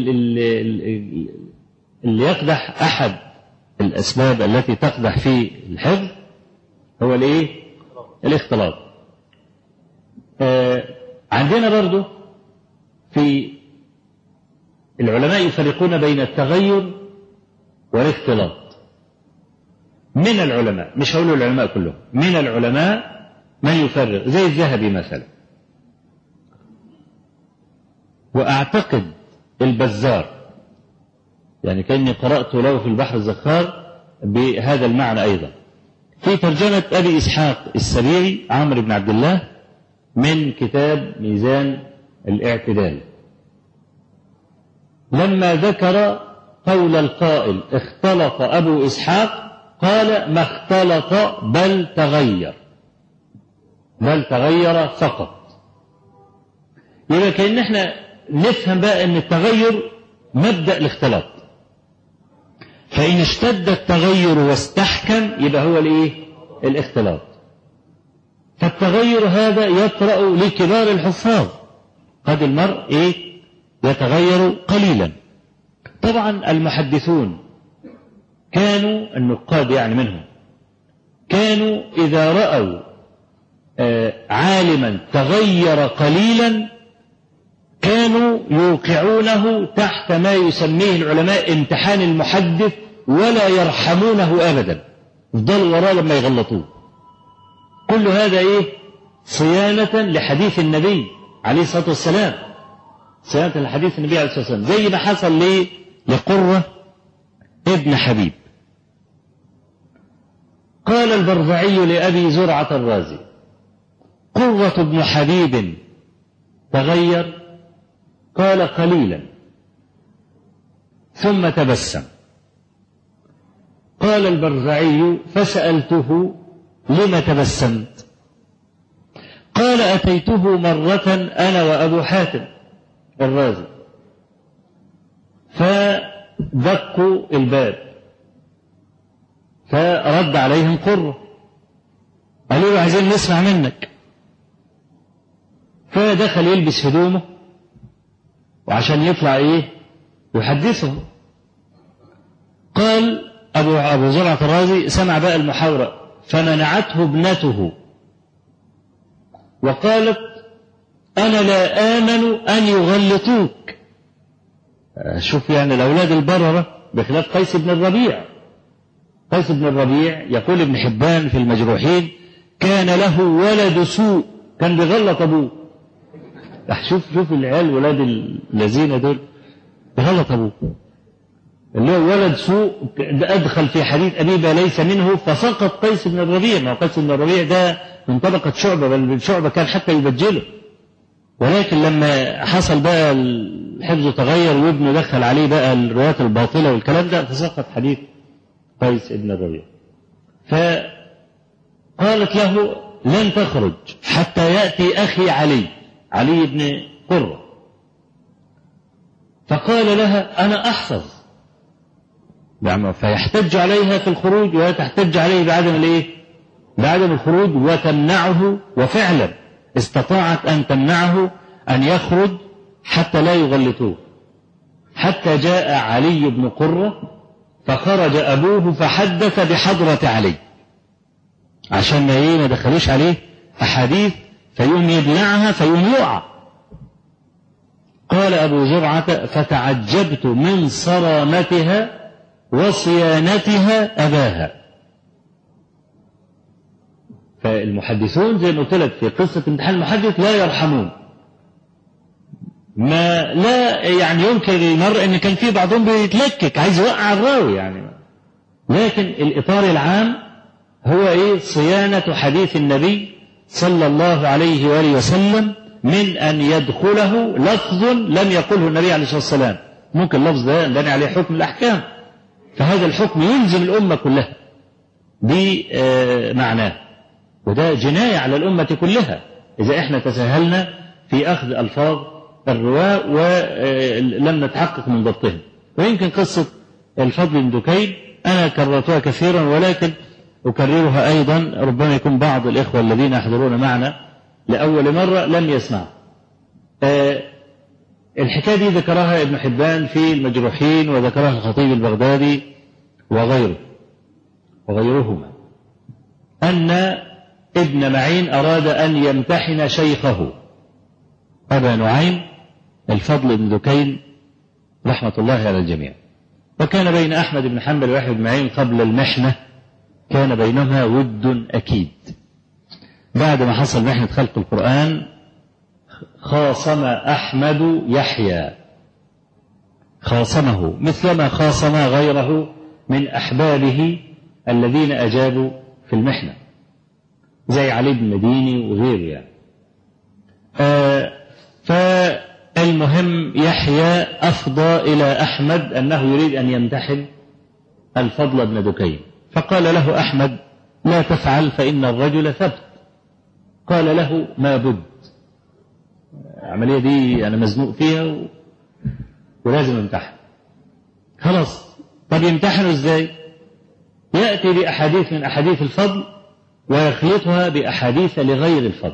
اللي يقدح أحد الأسباب التي تقدح في الحفظ هو الايه الاختلاط آه عندنا برضو في العلماء يفرقون بين التغير والاختلاط من العلماء مش هقول العلماء كلهم من العلماء من يفرق زي الذهبي مثلا وأعتقد البزار يعني كأني قرأت له في البحر الزخار بهذا المعنى أيضا في ترجمة أبي إسحاق السبيعي عمرو بن عبد الله من كتاب ميزان الاعتدال لما ذكر قول القائل اختلط أبو إسحاق قال ما اختلط بل تغير بل تغير فقط يبقى كأن احنا نفهم بقى ان التغير مبدأ الاختلاط فإن اشتد التغير واستحكم يبقى هو الايه الاختلاط فالتغير هذا يطرأ لكبار الحفاظ قد المرء ايه يتغير قليلا طبعا المحدثون كانوا النقاد يعني منهم كانوا إذا رأوا عالما تغير قليلا كانوا يوقعونه تحت ما يسميه العلماء امتحان المحدث ولا يرحمونه ابدا يفضلوا وراه لما يغلطوه كل هذا ايه صيانة لحديث النبي عليه الصلاة والسلام صيانة لحديث النبي عليه الصلاة والسلام زي ما حصل ليه لقرة ابن حبيب قال البرزعي لأبي زرعة الرازي قرة بن حبيب تغير قال قليلا ثم تبسم قال البرزعي فسألته لم تبسمت قال أتيته مرة أنا وأبو حاتم الرازي فدقوا الباب فرد عليهم قرة قالوا له عايزين نسمع منك فدخل يلبس هدومه وعشان يطلع ايه يحدثهم قال ابو ابو زرعه الرازي سمع بقى المحاوره فمنعته ابنته وقالت انا لا امن ان يغلطوك شوف يعني الاولاد البرره بخلاف قيس بن الربيع قيس بن الربيع يقول ابن حبان في المجروحين كان له ولد سوء كان بيغلط ابوه شوف شوف العيال ولاد الذين دول بيغلط ابوه اللي هو ولد سوء ادخل في حديث ابي ليس منه فسقط قيس بن الربيع ما قيس بن الربيع ده من طبقه شعبه بل شعبه كان حتى يبجله ولكن لما حصل بقى الحفظ تغير وابنه دخل عليه بقى الروايات الباطله والكلام ده فسقط حديث قيس بن الربيع فقالت له لن تخرج حتى ياتي اخي علي علي بن قره فقال لها انا احفظ يعني فيحتج عليها في الخروج وهي تحتج عليه بعدم الايه؟ بعدم الخروج وتمنعه وفعلا استطاعت ان تمنعه ان يخرج حتى لا يغلطوه حتى جاء علي بن قره فخرج ابوه فحدث بحضره علي عشان ما ايه ما دخلوش عليه احاديث فيقوم يبلعها فيقوم يقع قال ابو زرعه فتعجبت من صرامتها وصيانتها أباها فالمحدثون زي ما قلت لك في قصة امتحان المحدث لا يرحمون ما لا يعني ينكر المرء ان كان في بعضهم بيتلكك عايز يوقع الراوي يعني لكن الاطار العام هو ايه صيانة حديث النبي صلى الله عليه واله وسلم من ان يدخله لفظ لم يقله النبي عليه الصلاه والسلام ممكن اللفظ ده ينبني عليه حكم الاحكام فهذا الحكم يلزم الأمة كلها بمعناه وده جناية على الأمة كلها إذا إحنا تساهلنا في أخذ ألفاظ الرواة ولم نتحقق من ضبطهم ويمكن قصة الفضل بن دكين أنا كررتها كثيرا ولكن أكررها أيضا ربما يكون بعض الإخوة الذين يحضرون معنا لأول مرة لم يسمعوا الحكاية دي ذكرها ابن حبان في المجروحين وذكرها الخطيب البغدادي وغيره وغيرهما أن ابن معين أراد أن يمتحن شيخه أبا نعيم الفضل بن دكين رحمة الله على الجميع وكان بين أحمد بن حنبل ويحيى بن معين قبل المحنة كان بينهما ود أكيد بعد ما حصل محنة خلق القرآن خاصم أحمد يحيى خاصمه مثلما خاصم غيره من أحبابه الذين أجابوا في المحنة زي علي بن مديني وغيره يعني آه فالمهم يحيى أفضى إلى أحمد أنه يريد أن يمتحن الفضل بن دكين فقال له أحمد لا تفعل فإن الرجل ثبت قال له ما بد العملية دي أنا مزنوق فيها و... ولازم امتحن خلاص طب يمتحنوا ازاي يأتي بأحاديث من أحاديث الفضل ويخلطها بأحاديث لغير الفضل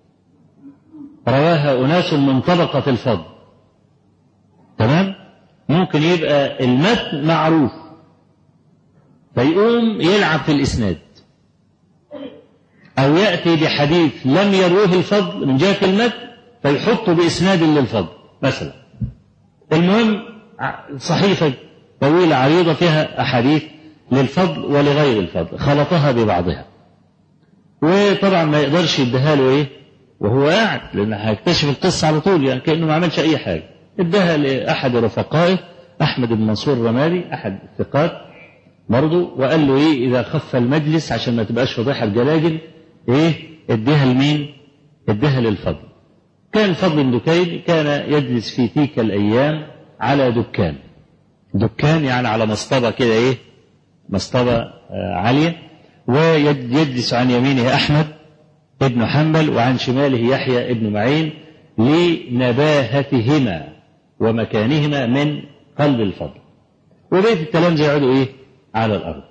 رواها أناس من طبقة الفضل تمام ممكن يبقى المتن معروف فيقوم يلعب في الإسناد أو يأتي بحديث لم يروه الفضل من جهة المتن فيحطه بإسناد للفضل مثلا المهم صحيفة طويلة عريضة فيها أحاديث للفضل ولغير الفضل خلطها ببعضها وطبعا ما يقدرش يديها له ايه وهو قاعد لان هيكتشف القصه على طول يعني كانه ما عملش اي حاجه اداها لاحد رفقائه احمد بن منصور الرمادي احد الثقات برضه وقال له ايه اذا خف المجلس عشان ما تبقاش فضيحه الجلاجل ايه اديها لمين؟ اديها للفضل. كان فضل بن دكين كان يجلس في تلك الايام على دكان. دكان يعني على مصطبه كده ايه؟ مصطبه عاليه ويجلس عن يمينه احمد ابن حنبل وعن شماله يحيى ابن معين لنباهتهما ومكانهما من قلب الفضل. وبيت التلامذة يقعدوا ايه؟ على الارض.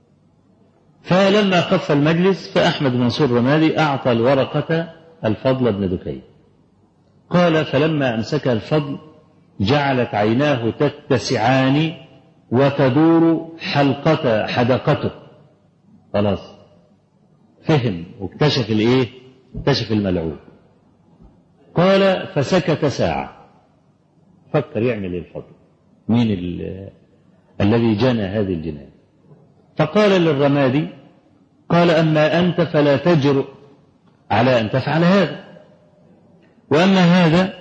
فلما خف المجلس فأحمد منصور رمادي أعطى الورقة الفضل بن دكين قال فلما أمسكها الفضل جعلت عيناه تتسعان وتدور حلقة حدقته خلاص فهم واكتشف الايه اكتشف الملعون قال فسكت ساعة فكر يعمل ايه الفضل مين الذي جنى هذه الجناية فقال للرمادي قال أما أنت فلا تجرؤ على أن تفعل هذا وأما هذا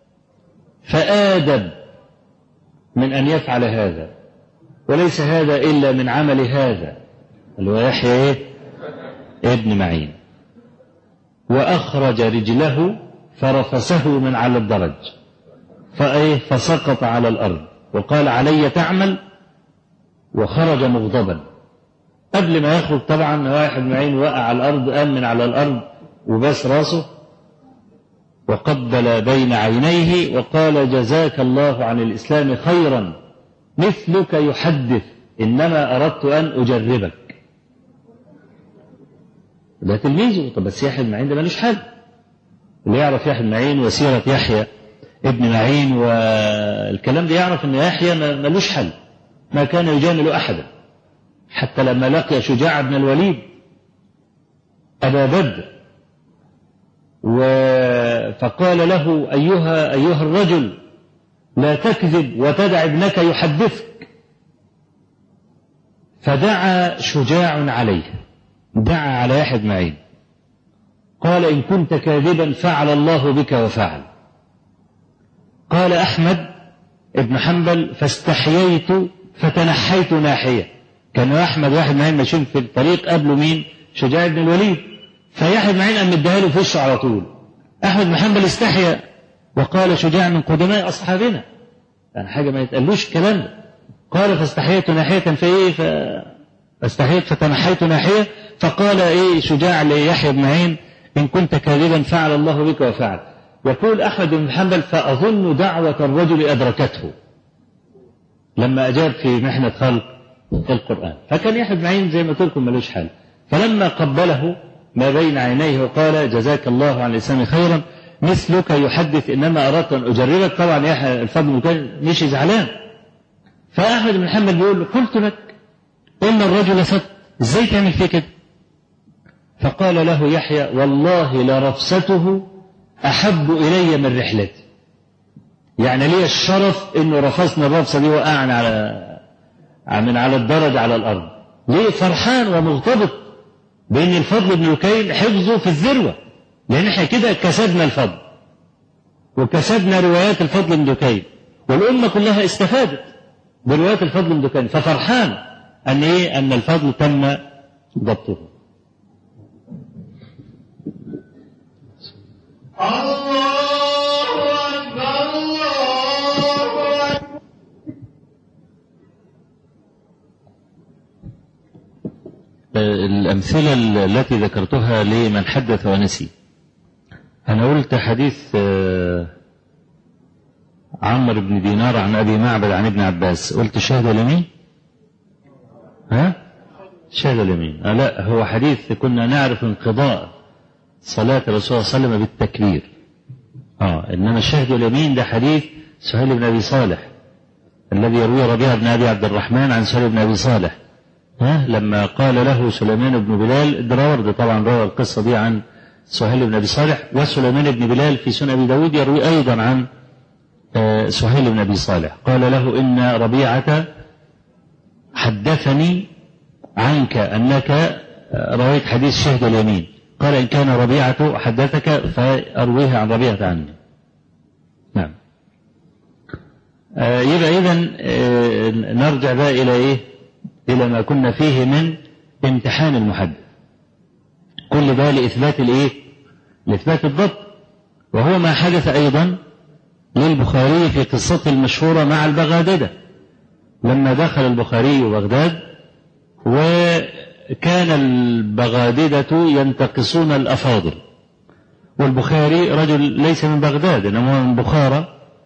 فآدب من أن يفعل هذا وليس هذا إلا من عمل هذا اللي هو يحيى إيه؟ ابن معين وأخرج رجله فرفسه من على الدرج فإيه فسقط على الأرض وقال علي تعمل وخرج مغضبا قبل ما يخرج طبعا واحد معين وقع على الأرض قام من على الأرض وباس راسه وقبل بين عينيه وقال جزاك الله عن الإسلام خيرا مثلك يحدث إنما أردت أن أجربك ده تلميذه طب بس يحيى بن معين ده ملوش حل اللي يعرف يحيى بن معين وسيرة يحيى ابن معين والكلام ده يعرف ان يحيى ملوش حل ما كان يجامل احدا حتى لما لقي شجاع بن الوليد ابا بدر و... فقال له ايها ايها الرجل لا تكذب وتدع ابنك يحدثك فدعا شجاع عليه دعا على يحيى بن معين قال ان كنت كاذبا فعل الله بك وفعل قال احمد ابن حنبل فاستحييت فتنحيت ناحيه كان احمد واحد معين ماشيين في الطريق قبله مين شجاع بن الوليد فيحيى بن معين قام مديها له في وشه على طول احمد بن حنبل استحيا وقال شجاع من قدماء اصحابنا يعني حاجه ما يتقالوش الكلام ده قال فاستحييت ناحيه فايه ف... فاستحييت فتنحيت ناحيه فقال ايه شجاع ليحيى بن معين ان كنت كاذبا فعل الله بك وفعل يقول احمد بن حنبل فاظن دعوه الرجل ادركته لما اجاب في محنه خلق القران فكان يحيى بن معين زي ما قلت لكم ملوش حل فلما قبله ما بين عينيه وقال جزاك الله عن الاسلام خيرا مثلك يحدث انما اردت ان اجربك طبعا يحيى الفضل كان مشي زعلان فاحمد بن حنبل بيقول له قلت لك ان الرجل صدق ازاي تعمل فيه كده فقال له يحيى والله لرفسته احب الي من رحلتي يعني لي الشرف انه رفسنا الرفسه دي وقعنا على من على الدرج على الارض ليه فرحان ومغتبط بان الفضل بن لكين حفظه في الذروه لان احنا كده كسبنا الفضل وكسبنا روايات الفضل بن دكين والامه كلها استفادت بروايات الفضل بن دكين ففرحان ان ايه ان الفضل تم ضبطه الله أكبر الله أكبر الأمثلة التي ذكرتها لمن حدث ونسي أنا قلت حديث عمرو بن دينار عن أبي معبد عن ابن عباس قلت شهد لمين ها شهد لمين آه لا هو حديث كنا نعرف انقضاء صلاة الرسول صلى الله عليه وسلم بالتكبير اه انما الشهد اليمين ده حديث سهيل بن ابي صالح الذي يروي ربيعه بن ابي عبد الرحمن عن سهيل بن ابي صالح ها لما قال له سليمان بن بلال الدراورد طبعا روى القصة دي عن سهيل بن أبي صالح وسليمان بن بلال في سنن أبي داود يروي أيضا عن آه، سهيل بن أبي صالح قال له إن ربيعة حدثني عنك أنك آه، رويت حديث شهد اليمين قال إن كان ربيعة حدثك فأرويه عن ربيعة عني نعم آه، يبقى إذا نرجع بقى إلى إيه إلى ما كنا فيه من امتحان المحدث كل ده لإثبات الإيه لإثبات الضبط وهو ما حدث أيضا للبخاري في قصته المشهورة مع البغاددة لما دخل البخاري بغداد وكان البغاددة ينتقصون الأفاضل والبخاري رجل ليس من بغداد إنما هو من بخارى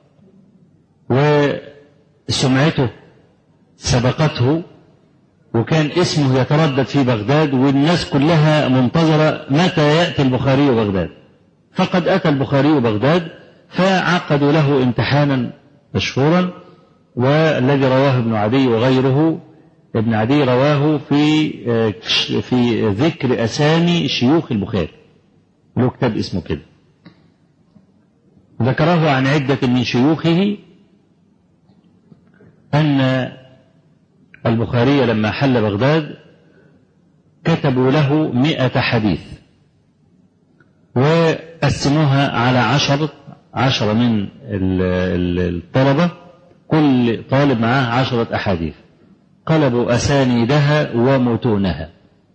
وسمعته سبقته وكان اسمه يتردد في بغداد والناس كلها منتظرة متى يأتي البخاري بغداد فقد أتى البخاري بغداد فعقدوا له امتحانا مشهورا والذي رواه ابن عدي وغيره ابن عدي رواه في في ذكر أسامي شيوخ البخاري له كتاب اسمه كده ذكره عن عدة من شيوخه أن البخاري لما حل بغداد كتبوا له مئة حديث وقسموها على عشر عشرة من الطلبة كل طالب معاه عشرة أحاديث قلبوا أسانيدها ومتونها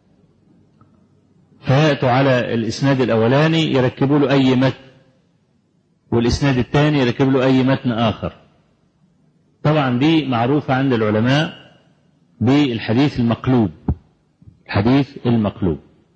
فيأتوا على الإسناد الأولاني يركبوا له أي متن والإسناد الثاني يركب له أي متن آخر طبعا دي معروفة عند العلماء بالحديث المقلوب الحديث المقلوب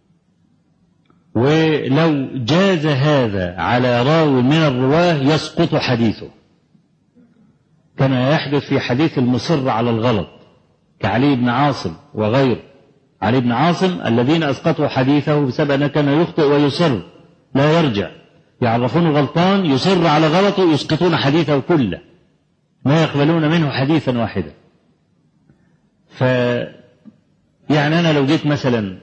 ولو جاز هذا على راوي من الرواه يسقط حديثه كما يحدث في حديث المصر على الغلط كعلي بن عاصم وغيره علي بن عاصم الذين اسقطوا حديثه بسبب انه كان يخطئ ويصر لا يرجع يعرفون غلطان يصر على غلطه يسقطون حديثه كله ما يقبلون منه حديثا واحدا ف يعني أنا لو جيت مثلا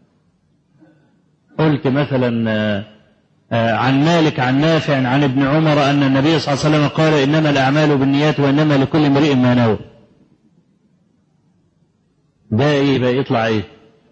قلت مثلا عن مالك عن نافع عن ابن عمر أن النبي صلى الله عليه وسلم قال إنما الأعمال بالنيات وإنما لكل امرئ ما نوى ده إيه بقى يطلع إيه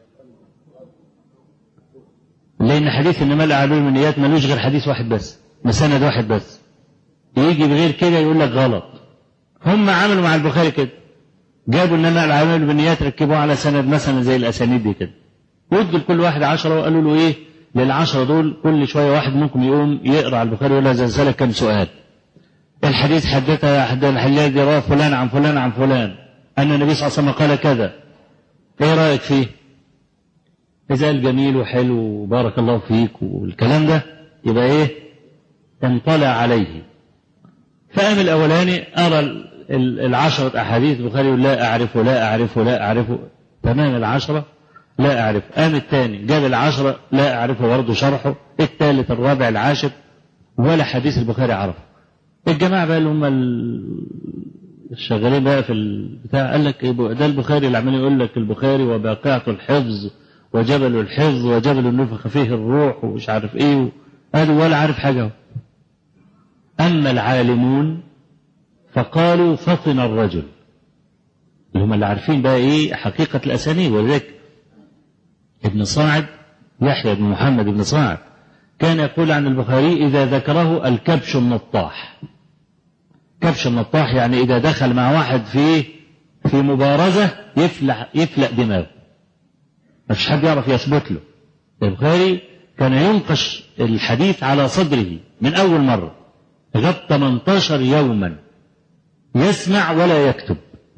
لأن حديث إنما الأعمال بالنيات ملوش غير حديث واحد بس مسند واحد بس يجي بغير كده يقول لك غلط هم عملوا مع البخاري كده جابوا انما العمل بالنيات ركبوه على سند مثلا زي الاسانيد دي كده وادوا لكل واحد عشرة وقالوا له ايه للعشرة دول كل شوية واحد منكم يقوم يقرأ على البخاري يقول له زلزلة كم سؤال الحديث حدثها حد الحلاج رواه فلان عن فلان عن فلان أن النبي صلى الله عليه وسلم قال كذا ايه رأيك فيه إذا قال جميل وحلو وبارك الله فيك والكلام ده يبقى ايه انطلع عليه فقام الأولاني أرى العشرة أحاديث البخاري يقول لا أعرفه لا أعرفه لا أعرفه تمام العشرة لا أعرف قام الثاني جاب العشرة لا أعرفه برضه شرحه الثالث الرابع العاشر ولا حديث البخاري عرفه الجماعة بقى اللي هم الشغالين بقى في البتاع قال لك ده البخاري اللي عمال يقول لك البخاري وباقعة الحفظ وجبل الحفظ وجبل النفخ فيه الروح ومش عارف ايه هذا ولا عارف حاجة أما العالمون فقالوا فطن الرجل اللي هم اللي عارفين بقى ايه حقيقة الأسانيد ولذلك ابن صاعد يحيى بن محمد بن صاعد كان يقول عن البخاري إذا ذكره الكبش النطاح كبش النطاح يعني إذا دخل مع واحد في في مبارزة يفلح يفلق دماغه ما فيش حد يعرف يثبت له البخاري كان ينقش الحديث على صدره من أول مرة غاب 18 يوما يسمع ولا يكتب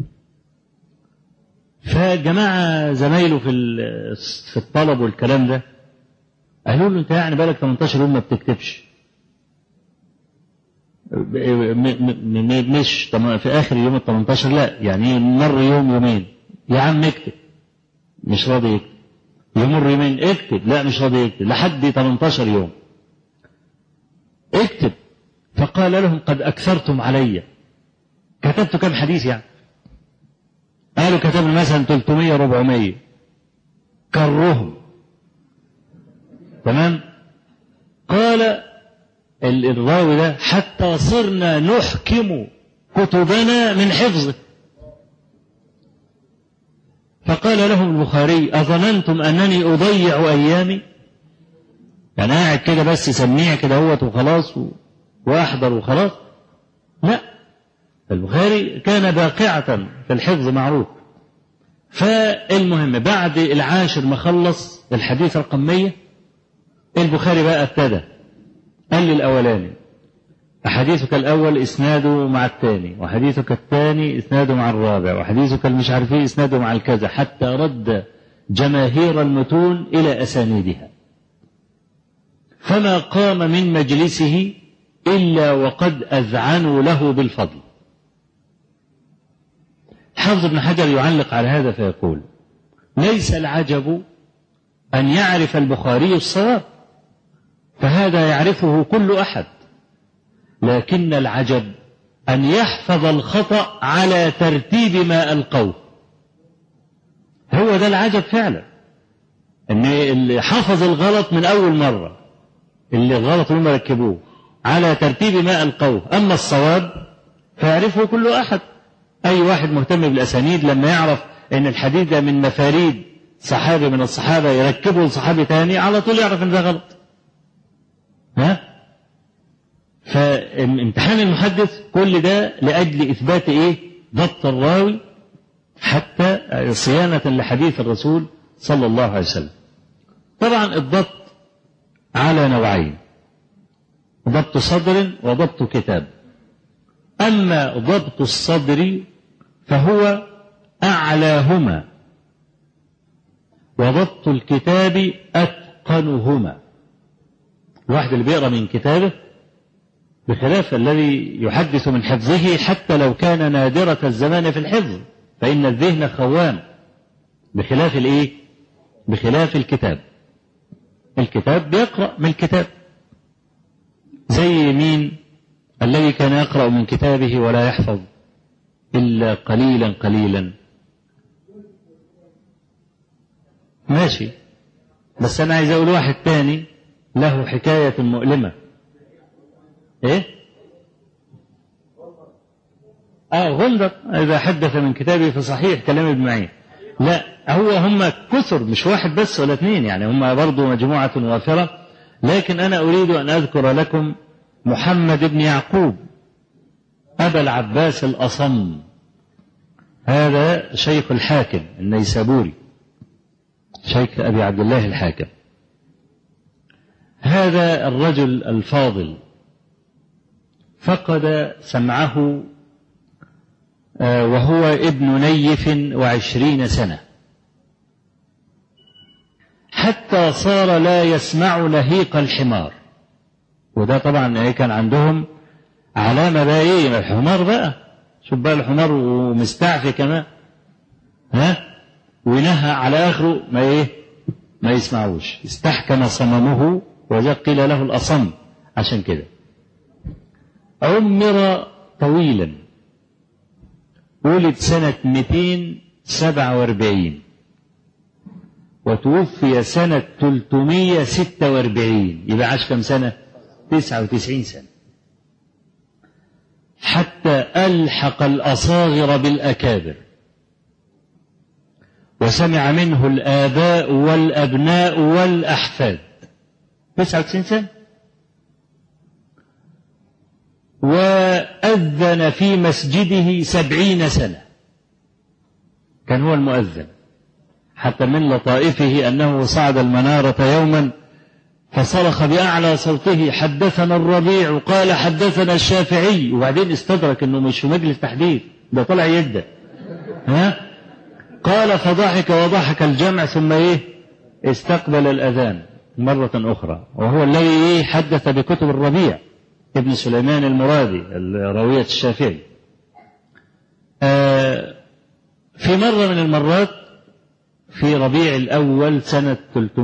فجماعة زمايله في في الطلب والكلام ده قالوا له انت يعني بالك 18 يوم ما بتكتبش مش في اخر يوم ال 18 لا يعني مر يوم يومين يا عم اكتب مش راضي يكتب يمر يومين اكتب لا مش راضي يكتب لحد 18 يوم اكتب فقال لهم قد اكثرتم علي كتبت كم حديث يعني قالوا كتبنا مثلا 300 400 كرهم تمام قال ال- الراوي ده حتى صرنا نحكم كتبنا من حفظه فقال لهم البخاري أظننتم أنني أضيع أيامي يعني قاعد كده بس سميع كده هوت وخلاص و... وأحضر وخلاص لا البخاري كان باقعة في الحفظ معروف فالمهم بعد العاشر ما خلص الحديث رقم 100 البخاري بقى ابتدى قال لي الأولاني أحاديثك الأول إسناده مع الثاني وحديثك الثاني إسناده مع الرابع وحديثك المش عارف إيه إسناده مع الكذا حتى رد جماهير المتون إلى أسانيدها فما قام من مجلسه إلا وقد أذعنوا له بالفضل حافظ ابن حجر يعلق على هذا فيقول ليس العجب أن يعرف البخاري الصواب فهذا يعرفه كل أحد لكن العجب أن يحفظ الخطأ على ترتيب ما ألقوه هو ده العجب فعلا أن اللي حفظ الغلط من أول مرة اللي الغلط هم ركبوه على ترتيب ما ألقوه أما الصواب فيعرفه كل أحد أي واحد مهتم بالأسانيد لما يعرف أن الحديث ده من مفاريد صحابي من الصحابة يركبه لصحابي تاني على طول يعرف أن ده غلط ها فامتحان المحدث كل ده لأجل إثبات إيه ضبط الراوي حتى صيانة لحديث الرسول صلى الله عليه وسلم طبعا الضبط على نوعين ضبط صدر وضبط كتاب أما ضبط الصدر فهو أعلاهما وضبط الكتاب أتقنهما الواحد اللي بيقرأ من كتابه بخلاف الذي يحدث من حفظه حتى لو كان نادرة الزمان في الحفظ فإن الذهن خوان بخلاف الإيه؟ بخلاف الكتاب الكتاب بيقرأ من الكتاب زي مين الذي كان يقرأ من كتابه ولا يحفظ إلا قليلا قليلا ماشي بس أنا عايز أقول واحد تاني له حكاية مؤلمة إيه؟ آه غندر إذا حدث من كتابه فصحيح كلام ابن معين لا هو هم كثر مش واحد بس ولا اثنين يعني هم برضو مجموعة وافرة لكن أنا أريد أن أذكر لكم محمد بن يعقوب أبا العباس الأصم هذا شيخ الحاكم النيسابوري شيخ أبي عبد الله الحاكم هذا الرجل الفاضل فقد سمعه وهو ابن نيف وعشرين سنة حتى صار لا يسمع نهيق الحمار وده طبعا كان عندهم علامة بقى ايه الحمار بقى شوف بقى الحمار ومستعفي كمان ها ونهى على اخره ما ايه ما يسمعوش استحكم صممه وجاء قيل له الاصم عشان كده عمر طويلا ولد سنة 247 وتوفي سنة 346 يبقى عاش كم سنة؟ 99 سنة حتى ألحق الأصاغر بالأكابر وسمع منه الآباء والأبناء والأحفاد 99 سنة وأذن في مسجده سبعين سنة كان هو المؤذن حتى من لطائفه أنه صعد المنارة يوما فصرخ بأعلى صوته حدثنا الربيع قال حدثنا الشافعي وبعدين استدرك أنه مش في مجلس تحديث ده طلع يده ها قال فضحك وضحك الجمع ثم ايه استقبل الأذان مرة أخرى وهو الذي ايه حدث بكتب الربيع ابن سليمان المرادي راوية الشافعي آه في مرة من المرات في ربيع الأول سنة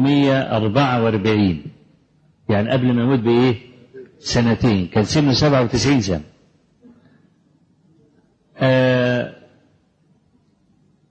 344 يعني قبل ما يموت بإيه سنتين كان سنه 97 سنة آه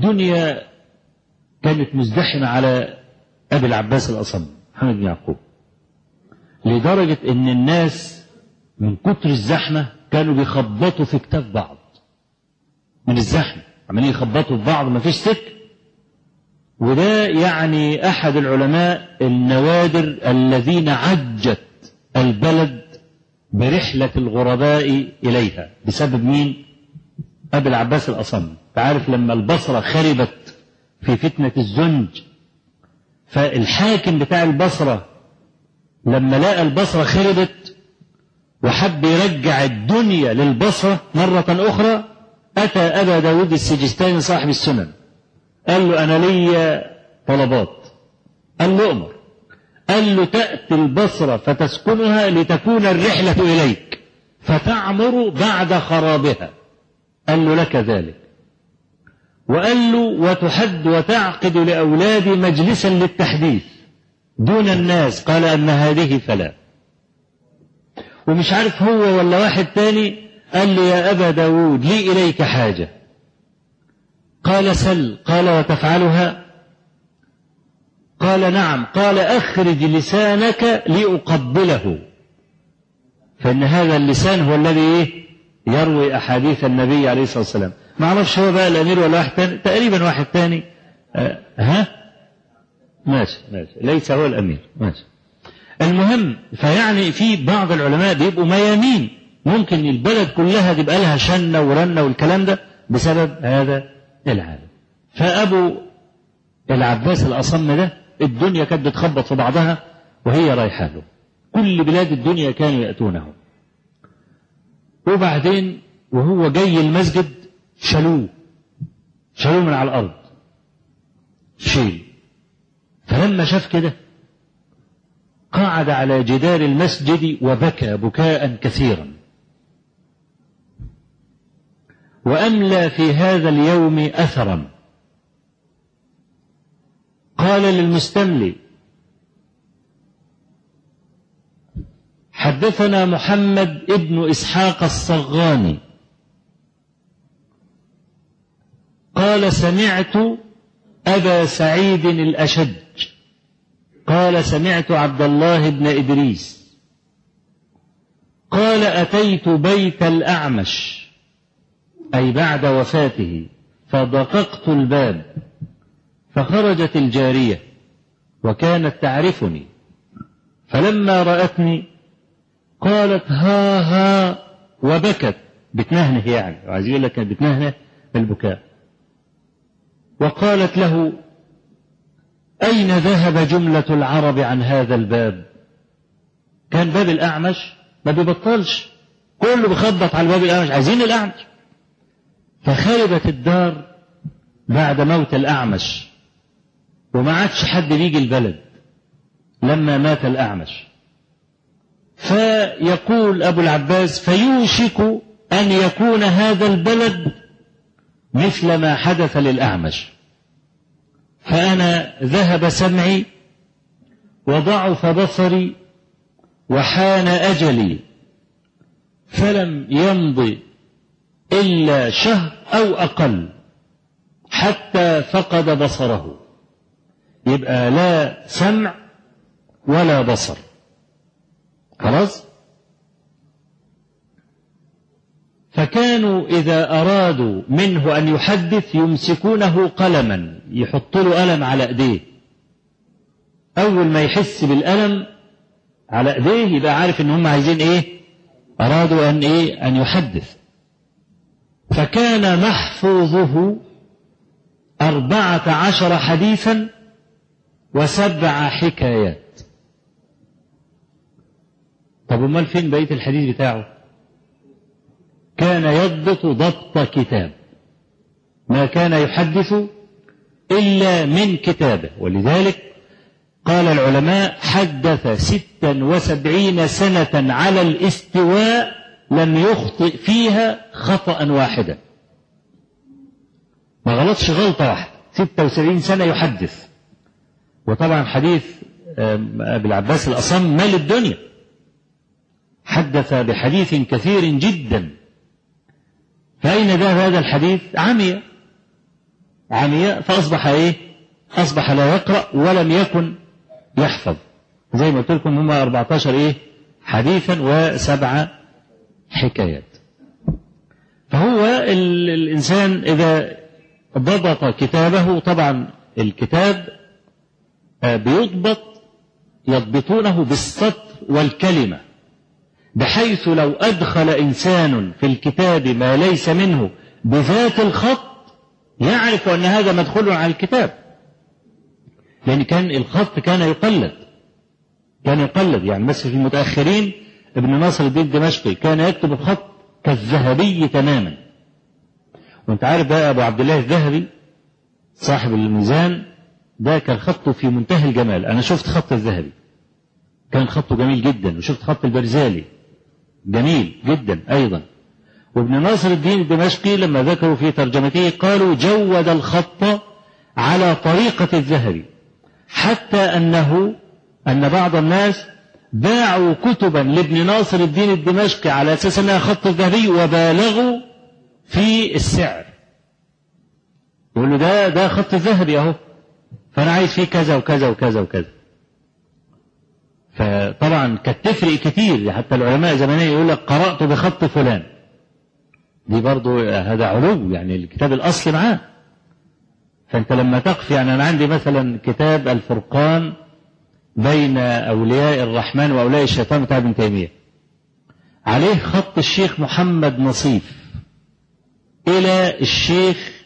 الدنيا كانت مزدحمة على أبي العباس الأصم محمد بن يعقوب لدرجة إن الناس من كتر الزحمة كانوا بيخبطوا في كتاب بعض من الزحمة عمالين يخبطوا في بعض ما فيش سكة وده يعني أحد العلماء النوادر الذين عجت البلد برحلة الغرباء إليها بسبب مين؟ أبي العباس الأصم تعرف لما البصرة خربت في فتنة الزنج فالحاكم بتاع البصرة لما لقى البصرة خربت وحب يرجع الدنيا للبصرة مرة أخرى أتى أبا داود السجستاني صاحب السنن قال له أنا لي طلبات قال له أمر قال له تأتي البصرة فتسكنها لتكون الرحلة إليك فتعمر بعد خرابها قال له لك ذلك وقال له وتحد وتعقد لأولادي مجلسا للتحديث دون الناس قال أن هذه فلا ومش عارف هو ولا واحد تاني قال لي يا أبا داود لي إليك حاجة قال سل قال وتفعلها قال نعم قال أخرج لسانك لأقبله فإن هذا اللسان هو الذي إيه؟ يروي أحاديث النبي عليه الصلاة والسلام ما أعرفش هو بقى الأمير ولا واحد تاني تقريبا واحد تاني أه ها ماشي ماشي ليس هو الأمير ماشي المهم فيعني في بعض العلماء بيبقوا ميامين ممكن البلد كلها تبقى لها شنة ورنة والكلام ده بسبب هذا العالم فأبو العباس الأصم ده الدنيا كانت بتخبط في بعضها وهي رايحة له كل بلاد الدنيا كانوا يأتونه وبعدين وهو جاي المسجد شالوه شالوه من على الأرض شيل فلما شاف كده قعد على جدار المسجد وبكى بكاء كثيرا وأملى في هذا اليوم أثرا قال للمستملي حدثنا محمد ابن إسحاق الصغاني قال سمعت أبا سعيد الأشج قال سمعت عبد الله بن إدريس قال أتيت بيت الأعمش أي بعد وفاته فدققت الباب فخرجت الجارية وكانت تعرفني فلما رأتني قالت ها ها وبكت بتنهنه يعني وعايز يقول لك بتنهنه بالبكاء وقالت له أين ذهب جملة العرب عن هذا الباب كان باب الأعمش ما بيبطلش كله بيخبط على باب الأعمش عايزين الأعمش فخربت الدار بعد موت الأعمش وما عادش حد بيجي البلد لما مات الأعمش فيقول أبو العباس فيوشك أن يكون هذا البلد مثل ما حدث للأعمش فأنا ذهب سمعي وضعف بصري وحان أجلي فلم يمض إلا شهر أو أقل حتى فقد بصره يبقى لا سمع ولا بصر خلاص فكانوا إذا أرادوا منه أن يحدث يمسكونه قلما يحط له قلم على إيديه أول ما يحس بالألم على إيديه يبقى عارف إن هم عايزين إيه أرادوا أن إيه أن يحدث فكان محفوظه أربعة عشر حديثا وسبع حكايات طب امال فين بقيه الحديث بتاعه كان يضبط ضبط كتاب ما كان يحدث الا من كتابه ولذلك قال العلماء حدث ستا وسبعين سنة على الاستواء لم يخطئ فيها خطأ واحدا ما غلطش غلطة واحدة ستة وسبعين سنة يحدث وطبعا حديث أبي العباس الأصم مال الدنيا حدث بحديث كثير جدا فأين ذهب هذا الحديث عمي عمياء فأصبح إيه أصبح لا يقرأ ولم يكن يحفظ زي ما قلت لكم هم 14 إيه حديثا وسبع حكايات فهو ال- الإنسان إذا ضبط كتابه طبعا الكتاب آه، بيضبط يضبطونه بالسطر والكلمة بحيث لو أدخل إنسان في الكتاب ما ليس منه بذات الخط يعرف أن هذا مدخول على الكتاب لأن كان الخط كان يقلد كان يقلد يعني مثل في المتأخرين ابن ناصر الدين الدمشقي كان يكتب الخط كالذهبي تماما وانت عارف بقى ابو عبد الله الذهبي صاحب الميزان ده كان خطه في منتهى الجمال انا شفت خط الذهبي كان خطه جميل جدا وشفت خط البرزالي جميل جدا ايضا وابن ناصر الدين الدمشقي لما ذكروا في ترجمته قالوا جود الخط على طريقة الذهبي حتى أنه أن بعض الناس باعوا كتبا لابن ناصر الدين الدمشقي على أساس أنها خط الذهبي وبالغوا في السعر يقول له ده ده خط الذهبي أهو فأنا عايز فيه كذا وكذا وكذا وكذا فطبعا كانت تفرق كتير حتى العلماء زمان يقول لك قرأت بخط فلان دي برضو هذا علو يعني الكتاب الأصلي معاه فأنت لما تقف يعني أنا عندي مثلا كتاب الفرقان بين أولياء الرحمن وأولياء الشيطان بتاع ابن تيمية عليه خط الشيخ محمد نصيف إلى الشيخ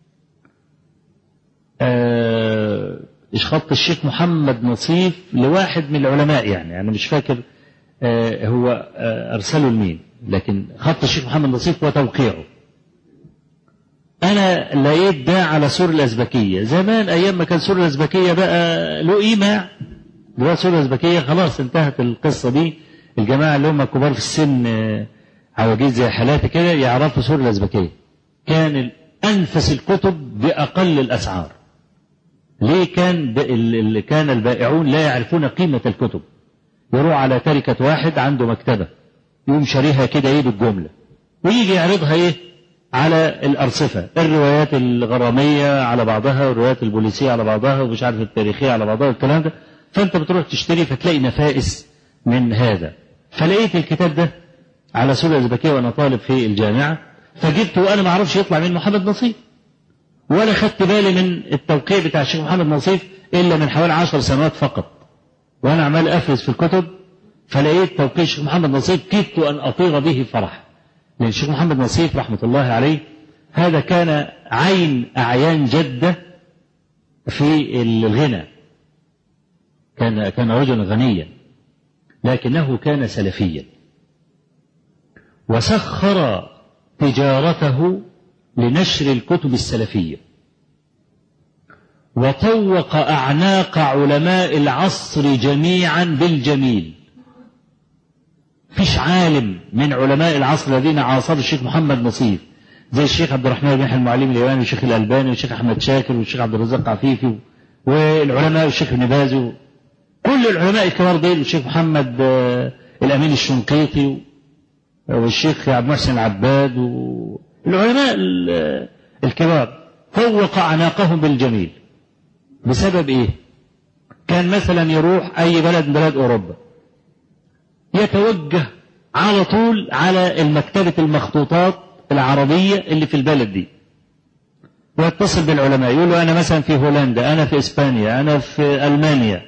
آه خط الشيخ محمد نصيف لواحد من العلماء يعني أنا مش فاكر آه هو آه أرسله لمين لكن خط الشيخ محمد نصيف وتوقيعه أنا لقيت ده على سور الأزبكية زمان أيام ما كان سور الأزبكية بقى له قيمة دلوقتي سور الأزبكية خلاص انتهت القصة دي الجماعة اللي هم كبار في السن عواجيز زي حالاتي كده يعرفوا سور الأزبكية كان أنفس الكتب بأقل الأسعار ليه كان اللي كان البائعون لا يعرفون قيمة الكتب يروح على تركة واحد عنده مكتبة يقوم شاريها كده ايه بالجملة ويجي يعرضها ايه على الأرصفة الروايات الغرامية على بعضها والروايات البوليسية على بعضها ومش عارف التاريخية على بعضها والكلام ده فأنت بتروح تشتري فتلاقي نفائس من هذا فلقيت الكتاب ده على سورة الأزبكية وأنا طالب في الجامعة فجبته وأنا ما أعرفش يطلع من محمد نصيف ولا خدت بالي من التوقيع بتاع الشيخ محمد نصيف إلا من حوالي عشر سنوات فقط وأنا عمال أفرز في الكتب فلقيت توقيع الشيخ محمد نصيف كدت أن أطير به فرح لأن الشيخ محمد نصيف رحمة الله عليه هذا كان عين أعيان جدة في الغنى كان كان رجلا غنيا لكنه كان سلفيا وسخر تجارته لنشر الكتب السلفيه وطوق اعناق علماء العصر جميعا بالجميل فيش عالم من علماء العصر الذين عاصروا الشيخ محمد نصيف زي الشيخ عبد الرحمن بن المعلم اليواني والشيخ الالباني والشيخ احمد شاكر والشيخ عبد الرزاق عفيفي والعلماء والشيخ ابن باز كل العلماء الكبار دول والشيخ محمد الامين الشنقيطي والشيخ عبد المحسن العباد والعلماء الكبار فوق اعناقهم بالجميل بسبب ايه؟ كان مثلا يروح اي بلد من بلاد اوروبا يتوجه على طول على المكتبة المخطوطات العربية اللي في البلد دي ويتصل بالعلماء يقول له أنا مثلا في هولندا أنا في إسبانيا أنا في ألمانيا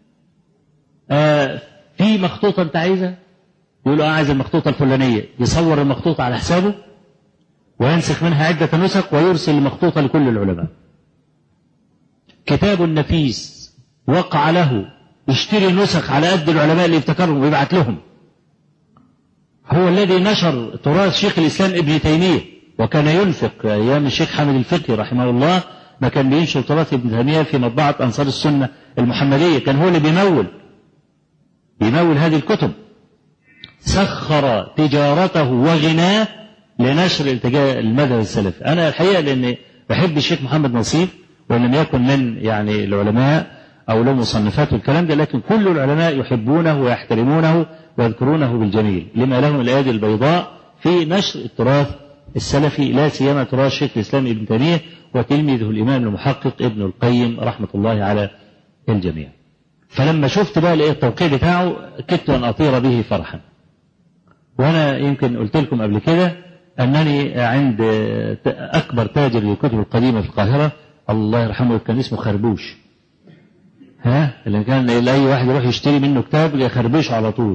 آه في مخطوطة أنت عايزها يقول له آه عايز المخطوطة الفلانية يصور المخطوطة على حسابه وينسخ منها عدة نسخ ويرسل المخطوطة لكل العلماء كتاب نفيس وقع له يشتري نسخ على قد العلماء اللي يفتكرهم ويبعت لهم هو الذي نشر تراث شيخ الإسلام ابن تيمية وكان ينفق أيام الشيخ حامد الفقي رحمه الله ما كان بينشر تراث ابن تيمية في مطبعة أنصار السنة المحمدية كان هو اللي بيمول بيمول هذه الكتب سخر تجارته وغناه لنشر المذهب السلفي أنا الحقيقة لأني بحب الشيخ محمد نصيف وإن لم يكن من يعني العلماء أو له مصنفات والكلام ده لكن كل العلماء يحبونه ويحترمونه ويذكرونه بالجميل لما لهم الأيادي البيضاء في نشر التراث السلفي لا سيما تراث شيخ الإسلام ابن تيمية وتلميذه الإمام المحقق ابن القيم رحمة الله على الجميع فلما شفت بقى لقيت التوقيع بتاعه كدت أن أطير به فرحا وأنا يمكن قلت لكم قبل كده أنني عند أكبر تاجر للكتب القديمة في القاهرة الله يرحمه كان اسمه خربوش ها اللي كان أي واحد يروح يشتري منه كتاب يخربشه على طول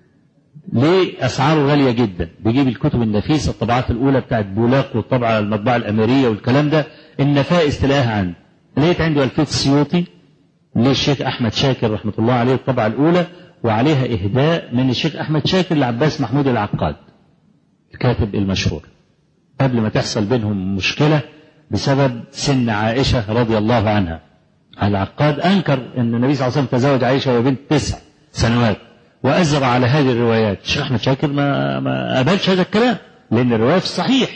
ليه أسعاره غالية جدا بيجيب الكتب النفيسة الطبعات الأولى بتاعت بولاق والطبعة المطبعة الأميرية والكلام ده النفائس تلاقيها عنده لقيت عنده ألفية السيوطي للشيخ أحمد شاكر رحمة الله عليه الطبعة الأولى وعليها إهداء من الشيخ أحمد شاكر لعباس محمود العقاد الكاتب المشهور قبل ما تحصل بينهم مشكلة بسبب سن عائشة رضي الله عنها العقاد أنكر أن النبي صلى الله عليه وسلم تزوج عائشة وهي بنت تسع سنوات وأزر على هذه الروايات الشيخ أحمد شاكر ما ما قبلش هذا الكلام لأن الرواية في الصحيح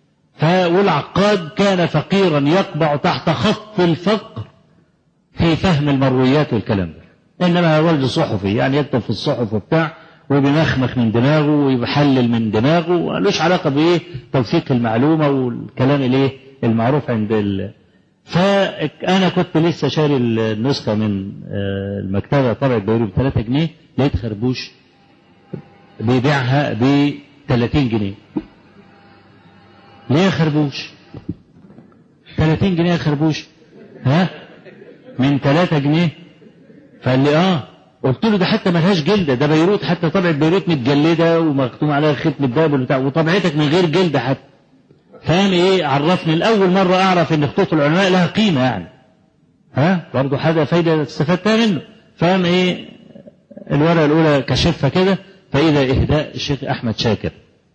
والعقاد كان فقيرا يقبع تحت خط الفقر في فهم المرويات والكلام ده إنما رجل صحفي يعني يكتب في الصحف وبتاع وبيمخمخ من دماغه ويحلل من دماغه ملوش علاقة بإيه توثيق المعلومة والكلام الإيه المعروف عند ال... فأنا كنت لسه شاري النسخة من المكتبة طبعة بيروت ب 3 جنيه لقيت خربوش بيبيعها ب 30 جنيه ليه يا خربوش 30 جنيه يا خربوش ها من 3 جنيه فقال لي اه قلت له ده حتى ملهاش جلده ده بيروت حتى طبعه بيروت متجلده ومختوم عليها ختم الدهب وبتاع وطبعتك من غير جلده حتى فاهم ايه عرفني الاول مره اعرف ان خطوط العلماء لها قيمه يعني ها برضه حاجه فايده استفدتها منه فاهم ايه الورقه الاولى كشفها كده فاذا اهداء الشيخ احمد شاكر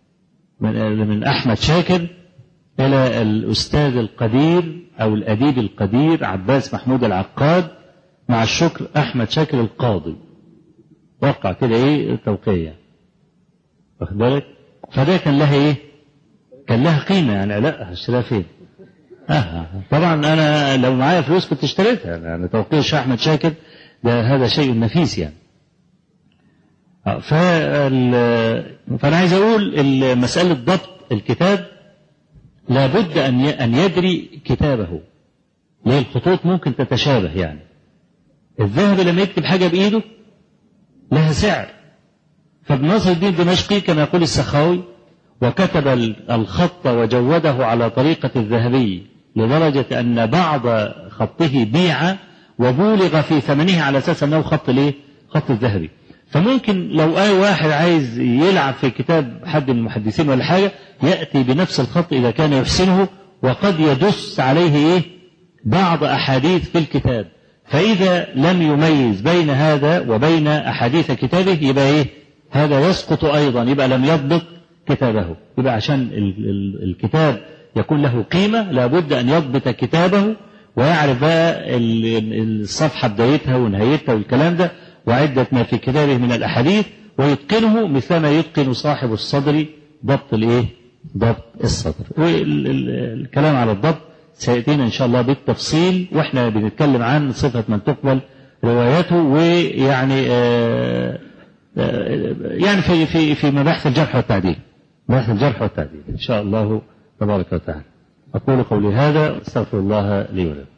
من من احمد شاكر الى الاستاذ القدير او الاديب القدير عباس محمود العقاد مع الشكر احمد شاكر القاضي وقع كده ايه توقيع واخد بالك فده كان لها ايه كان لها قيمه يعني لا هشتريها فين آه. طبعا انا لو معايا فلوس كنت اشتريتها يعني توقيع الشيخ احمد شاكر ده هذا شيء نفيس يعني آه. فانا عايز اقول مساله ضبط الكتاب لابد ان ان يدري كتابه ليه الخطوط ممكن تتشابه يعني الذهبي لما يكتب حاجة بإيده لها سعر فابن ناصر الدين الدمشقي كما يقول السخاوي وكتب الخط وجوده على طريقة الذهبي لدرجة أن بعض خطه بيع وبولغ في ثمنه على أساس أنه خط ليه؟ خط الذهبي فممكن لو أي واحد عايز يلعب في كتاب حد من المحدثين ولا حاجة يأتي بنفس الخط إذا كان يحسنه وقد يدس عليه إيه؟ بعض أحاديث في الكتاب فإذا لم يميز بين هذا وبين أحاديث كتابه يبقى إيه؟ هذا يسقط أيضا يبقى لم يضبط كتابه يبقى عشان ال ال الكتاب يكون له قيمة لابد أن يضبط كتابه ويعرف بقى الصفحة بدايتها ونهايتها والكلام ده وعدة ما في كتابه من الأحاديث ويتقنه مثلما يتقن صاحب الصدر ضبط الإيه؟ ضبط الصدر والكلام على الضبط سيأتينا إن شاء الله بالتفصيل وإحنا بنتكلم عن صفة من تقبل روايته ويعني آآ آآ يعني في في في مباحث الجرح والتعديل مباحث الجرح والتعديل إن شاء الله تبارك وتعالى أقول قولي هذا واستغفر الله لي ولكم